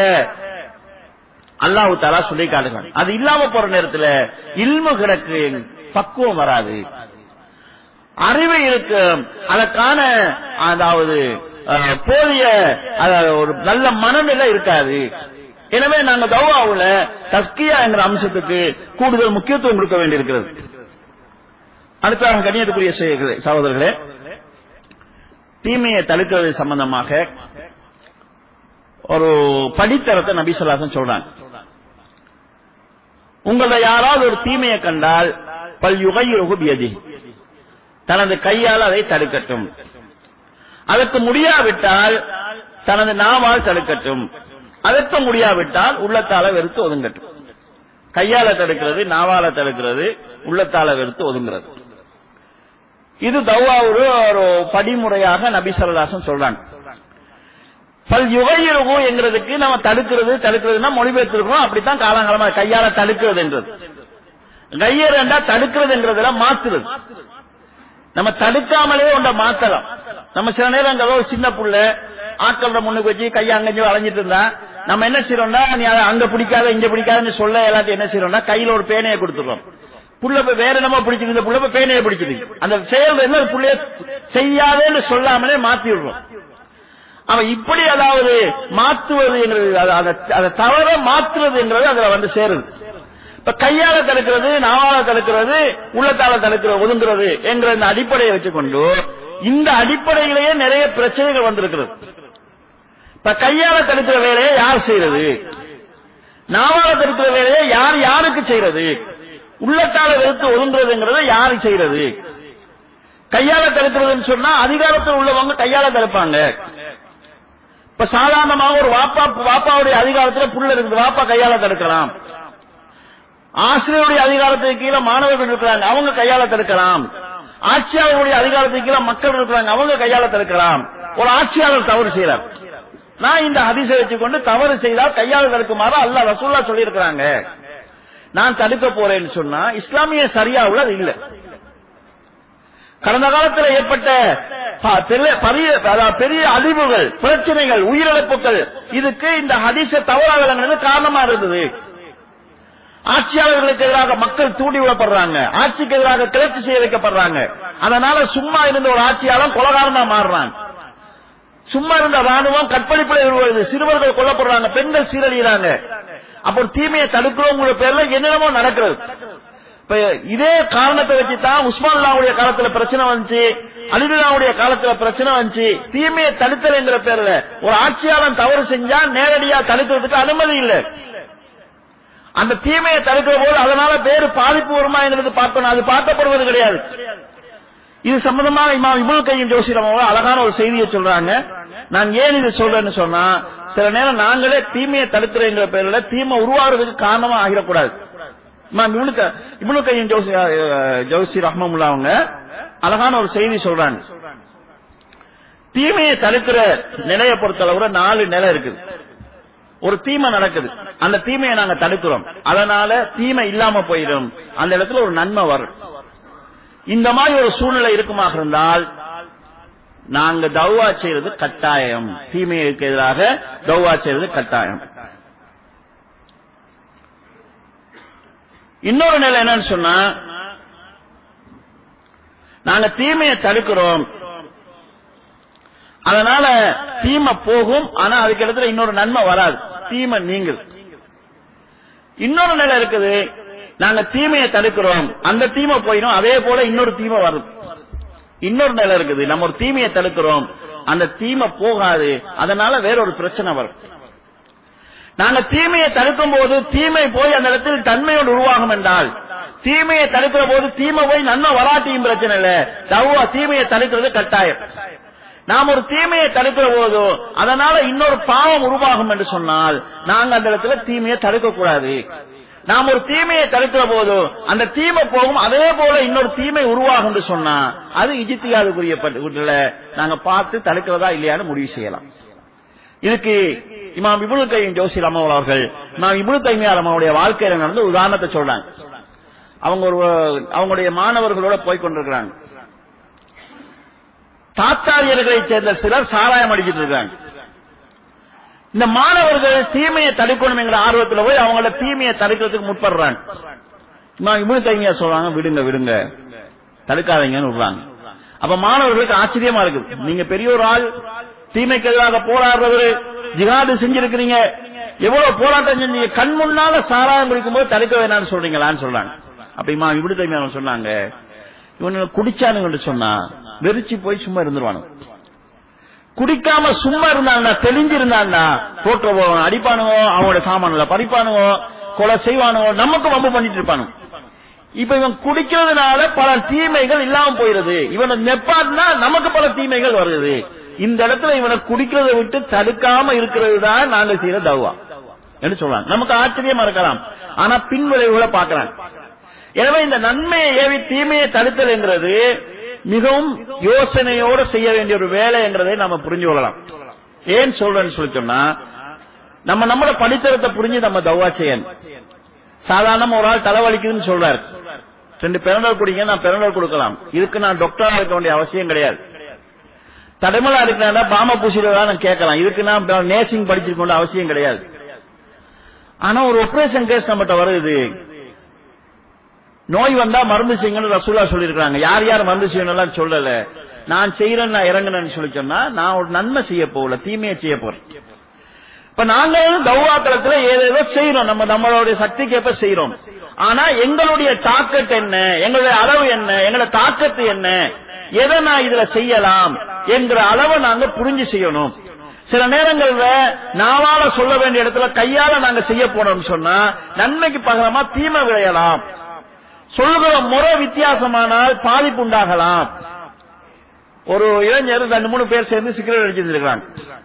அல்லாஹு தாலா சொல்லி காட்டுகிறான் அது இல்லாம போற நேரத்துல இல்மு கிடக்கு பக்குவம் வராது அறிவு இருக்கும் அதற்கான அதாவது அஹ், போதிய அதாவது, ஒரு நல்ல மனநிலை இருக்காது எனவே நாங்க தௌவாவுல தஸ்கியா என்கிற அம்சத்துக்கு கூடுதல் முக்கியத்துவம் கொடுக்க வேண்டியிருக்கிறது அடுத்ததாக கண்ணியத்துக்குரிய செய்திகளே, சகோதரர்களே தீமையை தடுக்கிறது சம்பந்தமாக ஒரு படித்தரத்தை நபி சொல்லாசன் சொல்றாங்க உங்கள யாராவது ஒரு தீமையை கண்டால் பல் யுகையுகு பியதி தனது கையால் அதை தடுக்கட்டும் அதற்கு முடியாவிட்டால் தனது நாவால் தடுக்கட்டும் அதற்கு முடியாவிட்டால் உள்ளத்தால வெறுத்து ஒதுங்கட்டும் கையால தடுக்கிறது நாவால தடுக்கிறது உள்ளத்தால வெறுத்து ஒதுங்கிறது இது தௌவாவுரு ஒரு படிமுறையாக நபி சொல்லதாசன் சொல்றாங்க பல் யுகையுகு என்கிறதுக்கு நம்ம தடுக்கிறது தடுக்கிறதுனா மொழிபெயர்த்திருக்கோம் அப்படித்தான் காலங்காலமா கையால தடுக்கிறது என்றது கையர் என்றா தடுக்கிறதுன்றதுல மாத்துறது நம்ம தடுக்காமலே ஒன்றை மாத்தலாம் நம்ம சில நேரங்களோ ஒரு சின்ன புள்ள ஆட்களோட முன்னுக்கு வச்சு கையை அங்கஞ்சு அலைஞ்சிட்டு இருந்தா நம்ம என்ன செய்யறோம்னா நீ அதை அங்க பிடிக்காத இங்க பிடிக்காதுன்னு சொல்ல எல்லாத்தையும் என்ன செய்யறோம்னா கையில ஒரு பேனையை கொடுத்துறோம் புள்ள போய் வேற என்னமோ பிடிக்குது இந்த புள்ள போய் பேனையை பிடிக்குது அந்த செயல் என்ன புள்ளைய செய்யாதேன்னு சொல்லாமலே மாத்தி விடுறோம் அவன் இப்படி அதாவது மாத்துவது என்கிறது அது- அதை அதை தவற மாற்றுறது என்கிறது அதுல வந்து சேருது இப்ப கையால தடுக்கிறது நாவால தடுக்கிறது உள்ளத்தால தடுக்கிறது ஒதுங்குறது என்ற இந்த அடிப்படையை வச்சுக்கொண்டு இந்த அடிப்படையிலேயே நிறைய பிரச்சனைகள் வந்திருக்கிறது இப்ப கையால தடுக்கிற வேலையை யார் செய்யறது நாவால தடுக்கிற வேலையை யார் யாருக்கு செய்யறது உள்ளத்தால வெறுத்து ஒதுங்குறதுங்கிறத யாரு செய்யறது கையால தடுக்கிறதுன்னு சொன்னா அதிகாரத்தில் உள்ளவங்க கையால தடுப்பாங்க இப்ப சாதாரணமாக ஒரு வாப்பா வாப்பாவுடைய அதிகாரத்துல புள்ள இருக்குது வாப்பா கையால தடுக்கலாம் ஆசிரியருடைய அதிகாரத்துக்கு கீழே மாணவர்கள் இருக்கிறாங்க அவங்க கையால தடுக்கலாம் ஆட்சியாளருடைய அதிகாரத்துக்கு கீழே மக்கள் இருக்கிறாங்க அவங்க கையால தடுக்கலாம் ஒரு ஆட்சியாளர் தவறு செய்யறார் நான் இந்த ஹதீஸை வச்சுக்கொண்டு தவறு செய்தால் கையால தடுக்குமாறு அல்லாஹ் ரசூல்லா சொல்லி இருக்கிறாங்க நான் தடுக்க போறேன்னு சொன்னா இஸ்லாமிய சரியாவுல அது இல்ல கடந்த காலத்தில் ஏற்பட்ட ப- பெரிய- பெரிய அதாவது பெரிய அழிவுகள் பிரச்சனைகள் உயிரிழப்புகள் இதுக்கு இந்த ஹதீஸ தவறாக விளங்குனது காரணமா இருந்தது ஆட்சியாளர்களுக்கு எதிராக மக்கள் தூண்டி விடப்படுறாங்க ஆட்சிக்கு எதிராக கிளர்ச்சி செய்ய வைக்கப்படுறாங்க அதனால சும்மா இருந்த ஒரு ஆட்சியாளர் கொலகாரனா மாறுறாங்க சும்மா இருந்த ராணுவம் கற்பழிப்பில் ஈடுபடுது சிறுவர்கள் கொல்லப்படுறாங்க பெண்கள் சீரழிகிறாங்க அப்போ தீமையை தடுக்கிறோங்கிற பேர்ல என்னென்னமோ நடக்கிறது இப்ப இதே காரணத்தை வச்சு தான் உஸ்மான்லாவுடைய காலத்துல பிரச்சனை வந்துச்சு அலிதுல்லாவுடைய காலத்துல பிரச்சனை வந்துச்சு தீமையை தடுத்தல் என்கிற பேர்ல ஒரு ஆட்சியாளன் தவறு செஞ்சா நேரடியா தடுக்கிறதுக்கு அனுமதி இல்லை அந்த தீமையை தடுக்கிற போது அதனால வேறு பாதிப்பு வருமா என்கிறது பார்க்கணும் அது பார்க்கப்படுவது கிடையாது இது சம்பந்தமா இமாம் இபுல் கையும் ஜோசிரம் அவங்க அழகான ஒரு செய்தியை சொல்றாங்க நான் ஏன் இது சொல்றேன்னு சொன்னா சில நேரம் நாங்களே தீமையை தடுக்கிறேங்கிற பேர்ல தீமை உருவாகிறதுக்கு காரணமா ஆகிடக்கூடாது இமாம் இப்னு க- இப்னு கையும் ஜோசி அஹ், ஜோசி ரஹ்மமுல்லா அவங்க அழகான ஒரு செய்தி சொல்றாங்க தீமையை தடுக்கிற நிலையை பொறுத்தளவுல நாலு நிலை இருக்குது ஒரு தீமை நடக்குது அந்த தீமையை நாங்க தடுக்கிறோம் அதனால தீமை இல்லாம போயிடும் அந்த இடத்துல ஒரு நன்மை வரும் இந்த மாதிரி ஒரு சூழ்நிலை இருக்குமாக இருந்தால் நாங்க தௌவா செய்யறது கட்டாயம் தீமைக்கு எதிராக தௌவா செய்யறது கட்டாயம் இன்னொரு நிலை என்னன்னு சொன்னா நாங்க தீமையை தடுக்கிறோம் அதனால தீமை போகும் ஆனா அதுக்கு இடத்துல இன்னொரு நன்மை வராது தீமை நீங்குது இன்னொரு நிலை இருக்குது நாங்க தீமையை தடுக்கிறோம் அந்த தீமை போயிடும் அதே போல இன்னொரு தீமை வரும் இன்னொரு நிலை இருக்குது நம்ம ஒரு தீமையை தடுக்கிறோம் அந்த தீமை போகாது அதனால வேற ஒரு பிரச்சனை வரும் நாங்க தீமையை தடுக்கும் போது தீமை போய் அந்த இடத்தில் தன்மையோடு உருவாகும் என்றால் தீமையை தடுக்கிற போது தீமை போய் நன்மை வராட்டியும் பிரச்சனை இல்ல தவ்வா தீமையை தடுக்கிறது கட்டாயம் நாம் ஒரு தீமையை தடுக்கிற போது அதனால இன்னொரு பாவம் உருவாகும் என்று சொன்னால் நாங்க அந்த இடத்துல தீமையை தடுக்க கூடாது நாம் ஒரு தீமையை தடுக்கிற போது அந்த தீமை போகும் அதே போல இன்னொரு தீமை உருவாகும் என்று சொன்னா அது இஜித்தியாதுக்குரிய பட்டுல நாங்க பார்த்து தடுக்கிறதா இல்லையான்னு முடிவு செய்யலாம் இதுக்கு இமாம் இபுல் கையும் ஜோசி ரமவல் அவர்கள் இமாம் இபுல் கைமியார் அம்மாவுடைய வாழ்க்கையில நடந்து உதாரணத்தை சொல்றாங்க அவங்க ஒரு அவங்களுடைய மாணவர்களோட போய் கொண்டிருக்கிறாங்க தாத்தாரியர்களைச் சேர்ந்த சிலர் சாராயம் அடிச்சிட்டு இருக்காங்க இந்த மாணவர்கள் தீமையை தடுக்கணும் என்கிற ஆர்வத்தில் போய் அவங்கள தீமையை தடுக்கிறதுக்கு முற்படுறாங்க இமாம் இபுல் கைமியா சொல்றாங்க விடுங்க விடுங்க தடுக்காதீங்கன்னு விடுறாங்க அப்ப மாணவர்களுக்கு ஆச்சரியமா இருக்குது நீங்க பெரிய ஒரு ஆள் தீமைக்கு எதிராக போராடுறவரு ஜிகாது செஞ்சிருக்கிறீங்க எவ்வளவு போராட்டம் செஞ்சீங்க கண் முன்னால சாராயம் குடிக்கும் போது தடுக்க வேணாம்னு சொல்றீங்களான்னு சொல்றாங்க அப்படிமா இப்படி தைமையான சொன்னாங்க இவனுங்க குடிச்சானுங்கன்னு சொன்னா வெறிச்சு போய் சும்மா இருந்துருவானு குடிக்காம சும்மா இருந்தாங்கன்னா தெளிஞ்சிருந்தாங்கன்னா ரோட்ல போவான் அடிப்பானுவோ அவனோட சாமான்ல பறிப்பானுவோ கொலை செய்வானுவோ நமக்கு வம்பு பண்ணிட்டு இருப்பானுங்க இப்ப இவன் குடிக்கிறதுனால பல தீமைகள் இல்லாம போயிருது இவனை நெப்பாட்னா நமக்கு பல தீமைகள் வருது இந்த இடத்துல இவனை குடிக்கிறதை விட்டு தடுக்காம இருக்கிறது தான் நாங்க செய்யற தவா என்று சொல்றாங்க நமக்கு ஆச்சரியமா இருக்கலாம் ஆனா பின்விளைவுகளை பார்க்கலாம் எனவே இந்த நன்மையை ஏவி தீமையை தடுத்தல்ங்கிறது மிகவும் யோசனையோடு செய்ய வேண்டிய ஒரு வேலைங்கிறதை நாம புரிஞ்சு கொள்ளலாம் ஏன் சொல்றேன்னு சொல்லி சொன்னா நம்ம நம்மளோட படித்தரத்தை புரிஞ்சு நம்ம தவா செய்யணும் சாதாரண ஒரு ஆள் தலைவலிக்குதுன்னு சொல்றாரு ரெண்டு பிறந்தல் குடிங்க நான் பிறந்தல் கொடுக்கலாம் இதுக்கு நான் டாக்டரா இருக்க வேண்டிய அவசியம் கிடையாது தடைமலா இருக்கிறதா பாம பூசிடுறதா நான் கேட்கலாம் இதுக்கு நான் நேசிங் படிச்சிருக்க அவசியம் கிடையாது ஆனா ஒரு ஆபரேஷன் கேஸ் நம்மகிட்ட வருது நோய் வந்தா மருந்து செய்யுங்கன்னு ரசூலா சொல்லியிருக்காங்க யார் யார் மருந்து செய்யணும் சொல்லல நான் செய்யறேன் நான் இறங்குனேன்னு சொல்லி சொன்னா நான் ஒரு நன்மை செய்ய போகல தீமையை செய்ய போறேன் இப்ப நாங்க தௌவாக்களத்துல ஏதேதோ செய்யறோம் நம்ம நம்மளுடைய சக்திக்கு ஏற்ப செய்யறோம் ஆனா எங்களுடைய தாக்கத்து என்ன எங்களுடைய அளவு என்ன எங்களுடைய தாக்கத்து என்ன எதை நான் இதுல செய்யலாம் என்கிற அளவை நாங்க புரிஞ்சு செய்யணும் சில நேரங்கள்ல நாவால சொல்ல வேண்டிய இடத்துல கையால நாங்க செய்ய போனோம்னு சொன்னா நன்மைக்கு பகரமா தீமை விளையலாம் சொல்லுகிற முறை வித்தியாசமானால் பாதிப்பு உண்டாகலாம் ஒரு இளைஞர் ரெண்டு மூணு பேர் சேர்ந்து சிகரெட் அடிச்சிருக்காங்க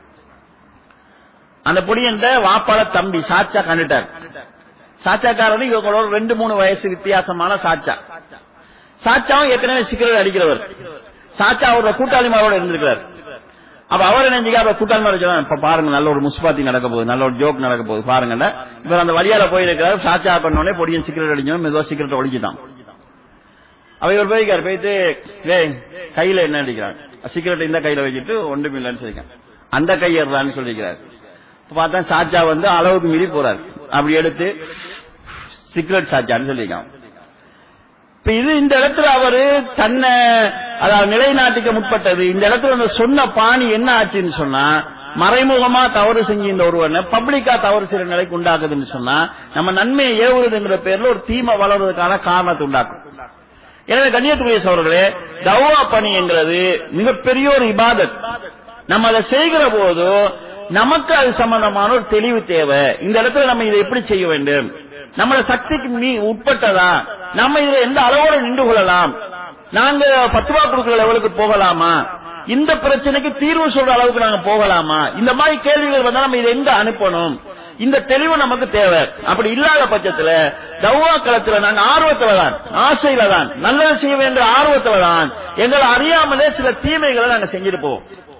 அந்த பொடியன்ட்ட வாப்பால தம்பி சாச்சா கண்டுட்டார் சாச்சாக்காரன் இவங்களோட ரெண்டு மூணு வயசு வித்தியாசமான சாச்சா சாச்சாவும் ஏற்கனவே சிகரெட் அடிக்கிறவர் சாச்சா அவரோட கூட்டாளிமாரோட இருந்திருக்கிறார் அப்ப அவர் நினைஞ்சுக்க அப்ப கூட்டாளிமார் சொன்னா இப்ப பாருங்க நல்ல ஒரு முஸ்பாத்தி நடக்க போகுது நல்ல ஒரு ஜோக் நடக்க போகுது பாருங்க இவர் அந்த வழியால போயிருக்கிறார் சாச்சா பண்ணோடனே பொடியன் சிகரெட் அடிச்சோம் மெதுவா சிகரெட் ஒழிச்சிட்டான் அவ இவர் போய்க்கார் போயிட்டு டேய் கையில என்ன அடிக்கிறான் சிகரெட் இந்த கையில வச்சுட்டு ஒன்றும் இல்லைன்னு சொல்லிருக்கான் அந்த கையறான்னு சொல்லிக்கிறார் பார்த்தா சாச்சா வந்து அளவுக்கு மீறி போறாரு அப்படி எடுத்து சிகரெட் சாச்சான்னு சொல்லியிருக்கான் இப்ப இது இந்த இடத்துல அவரு தன்னை அதாவது நிலைநாட்டிக்க முற்பட்டது இந்த இடத்துல அந்த சொன்ன பாணி என்ன ஆச்சுன்னு சொன்னா மறைமுகமா தவறு செஞ்சு இந்த ஒருவனை பப்ளிக்கா தவறு செய்யற நிலைக்கு உண்டாக்குதுன்னு சொன்னா நம்ம நன்மையை ஏவுறதுங்கிற பேர்ல ஒரு தீமை வளர்றதுக்கான காரணத்தை உண்டாக்கும் எனவே கண்ணியத்துக்குரிய சோழர்களே தவா பணிங்கிறது மிகப்பெரிய ஒரு இபாதத் நம்ம அதை செய்கிற போது நமக்கு அது சம்பந்தமான ஒரு தெளிவு தேவை இந்த இடத்துல நம்ம இதை எப்படி செய்ய வேண்டும் நம்மள சக்திக்கு மீ உட்பட்டதா நம்ம இதுல எந்த அளவோடு நின்று கொள்ளலாம் நாங்க பத்து ரூபா கொடுக்கிற லெவலுக்கு போகலாமா இந்த பிரச்சனைக்கு தீர்வு சொல்ற அளவுக்கு நாங்க போகலாமா இந்த மாதிரி கேள்விகள் வந்தா நம்ம இதை எங்க அனுப்பணும் இந்த தெளிவு நமக்கு தேவை அப்படி இல்லாத பட்சத்துல தவ்வா களத்துல நாங்க ஆர்வத்துல தான் ஆசையில தான் நல்லது செய்ய வேண்டிய ஆர்வத்துல தான் எங்களை அறியாமலே சில தீமைகளை நாங்க செஞ்சுட்டு போவோம்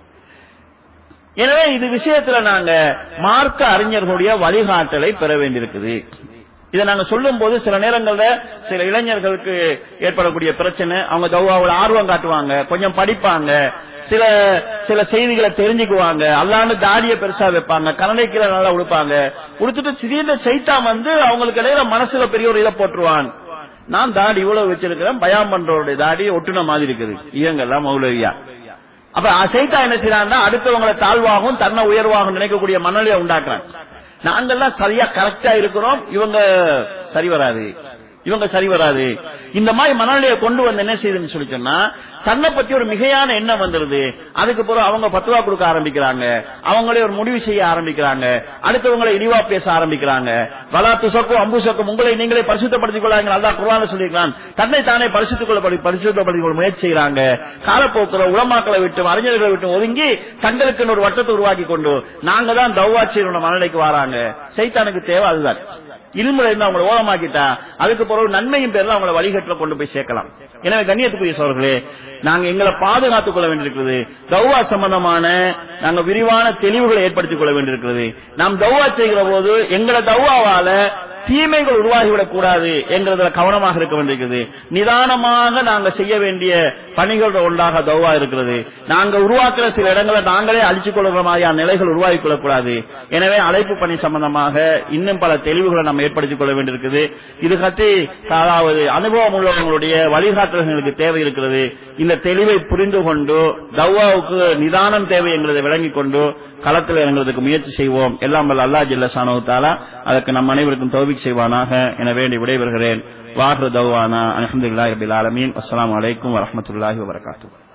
எனவே இது விஷயத்துல நாங்க மார்க்க அறிஞர்களுடைய வழிகாட்டலை பெற வேண்டியிருக்குது இதை நாங்க சொல்லும் போது சில நேரங்கள்ல சில இளைஞர்களுக்கு ஏற்படக்கூடிய பிரச்சனை அவங்க தௌவாவோட ஆர்வம் காட்டுவாங்க கொஞ்சம் படிப்பாங்க சில சில செய்திகளை தெரிஞ்சுக்குவாங்க அல்லாண்டு தாடிய பெருசா வைப்பாங்க கரணைக்கீரை நல்லா உடுப்பாங்க உடுத்துட்டு திடீர்னு சைத்தா வந்து அவங்களுக்கு இடையில மனசுல பெரிய ஒரு இதை போட்டுருவான் நான் தாடி இவ்வளவு வச்சிருக்கிறேன் பயம் பண்றவருடைய தாடி ஒட்டுன மாதிரி இருக்குது இயங்கெல்லாம் மௌலவியா அப்ப சைத்தா என்ன செய்யறான்னா அடுத்தவங்களை தாழ்வாகவும் தன்னை உயர்வாகவும் நினைக்கக்கூடிய மனநிலையை உண்டாக்குறாங்க நாங்கெல்லாம் சரியா கரெக்டா இருக்கிறோம் இவங்க சரி வராது இவங்க சரி வராது இந்த மாதிரி மனநிலையை கொண்டு வந்து என்ன செய்யுதுன்னு சொல்லி சொன்னா தன்னை பத்தி ஒரு மிகையான எண்ணம் வந்துருது அதுக்கு பிறகு அவங்க பத்து ரூபா கொடுக்க ஆரம்பிக்கிறாங்க அவங்களே ஒரு முடிவு செய்ய ஆரம்பிக்கிறாங்க அடுத்தவங்களை இழிவா பேச ஆரம்பிக்கிறாங்க வலா துசக்கும் அம்பு சக்கும் உங்களை நீங்களே பரிசுத்தப்படுத்திக் கொள்ளாங்க நல்லா குரான சொல்லியிருக்கான் தன்னை தானே பரிசுத்துக் கொள்ள பரிசுத்தப்படுத்திக் கொள்ள முயற்சி செய்யறாங்க காலப்போக்கில் உளமாக்களை விட்டு அறிஞர்களை விட்டு ஒதுங்கி தங்களுக்கு ஒரு வட்டத்தை உருவாக்கி கொண்டு நாங்க தான் தௌவாட்சியரோட மனநிலைக்கு வராங்க சைத்தானுக்கு தேவை அதுதான் இருமுறை இருந்து அவங்களை ஓரமாக்கிட்டா அதுக்கு பிறகு நன்மையின் பேர்ல அவங்களை வழிகட்டுல கொண்டு போய் சேர்க்கலாம் எனவே கண்ணியத்துக்குரிய சோழர்களே நாங்க எங்களை பாதுகாத்துக் கொள்ள வேண்டியிருக்கிறது தௌவா சம்பந்தமான நாங்க விரிவான தெளிவுகளை ஏற்படுத்திக் கொள்ள வேண்டியிருக்கிறது நாம் தௌவா செய்கிற போது எங்களை தௌவாவால தீமைகள் உருவாகிவிடக் கூடாது என்கிறதுல கவனமாக இருக்க வேண்டியிருக்கிறது நிதானமாக நாங்க செய்ய வேண்டிய பணிகள் ஒன்றாக தௌவா இருக்கிறது நாங்க உருவாக்குற சில இடங்களை நாங்களே அழிச்சுக் கொள்கிற மாதிரியான நிலைகள் உருவாக்கிக் கொள்ளக்கூடாது எனவே அழைப்பு பணி சம்பந்தமாக இன்னும் பல தெளிவுகளை நம்ம ஏற்படுத்திக் கொள்ள வேண்டியிருக்குது இது பற்றி அதாவது அனுபவம் உள்ளவங்களுடைய வழிகாட்டல்களுக்கு தேவை இருக்கிறது இந்த தெளிவை புரிந்து கொண்டு தௌவாவுக்கு நிதானம் தேவை என்கிறதை விளங்கிக் கொண்டு களத்தில் இறங்குவதற்கு முயற்சி செய்வோம் எல்லாம் வல்ல அல்லா ஜில்ல சானவத்தாலா அதற்கு நம் அனைவருக்கும் தோவிக் செய்வானாக என வேண்டி விடைபெறுகிறேன் வாஹு தௌவானா அலமதுல்லாஹி ரபில் ஆலமீன் அஸ்லாம் வலைக்கும் வரமத்துல்லாஹி வபரகாத்து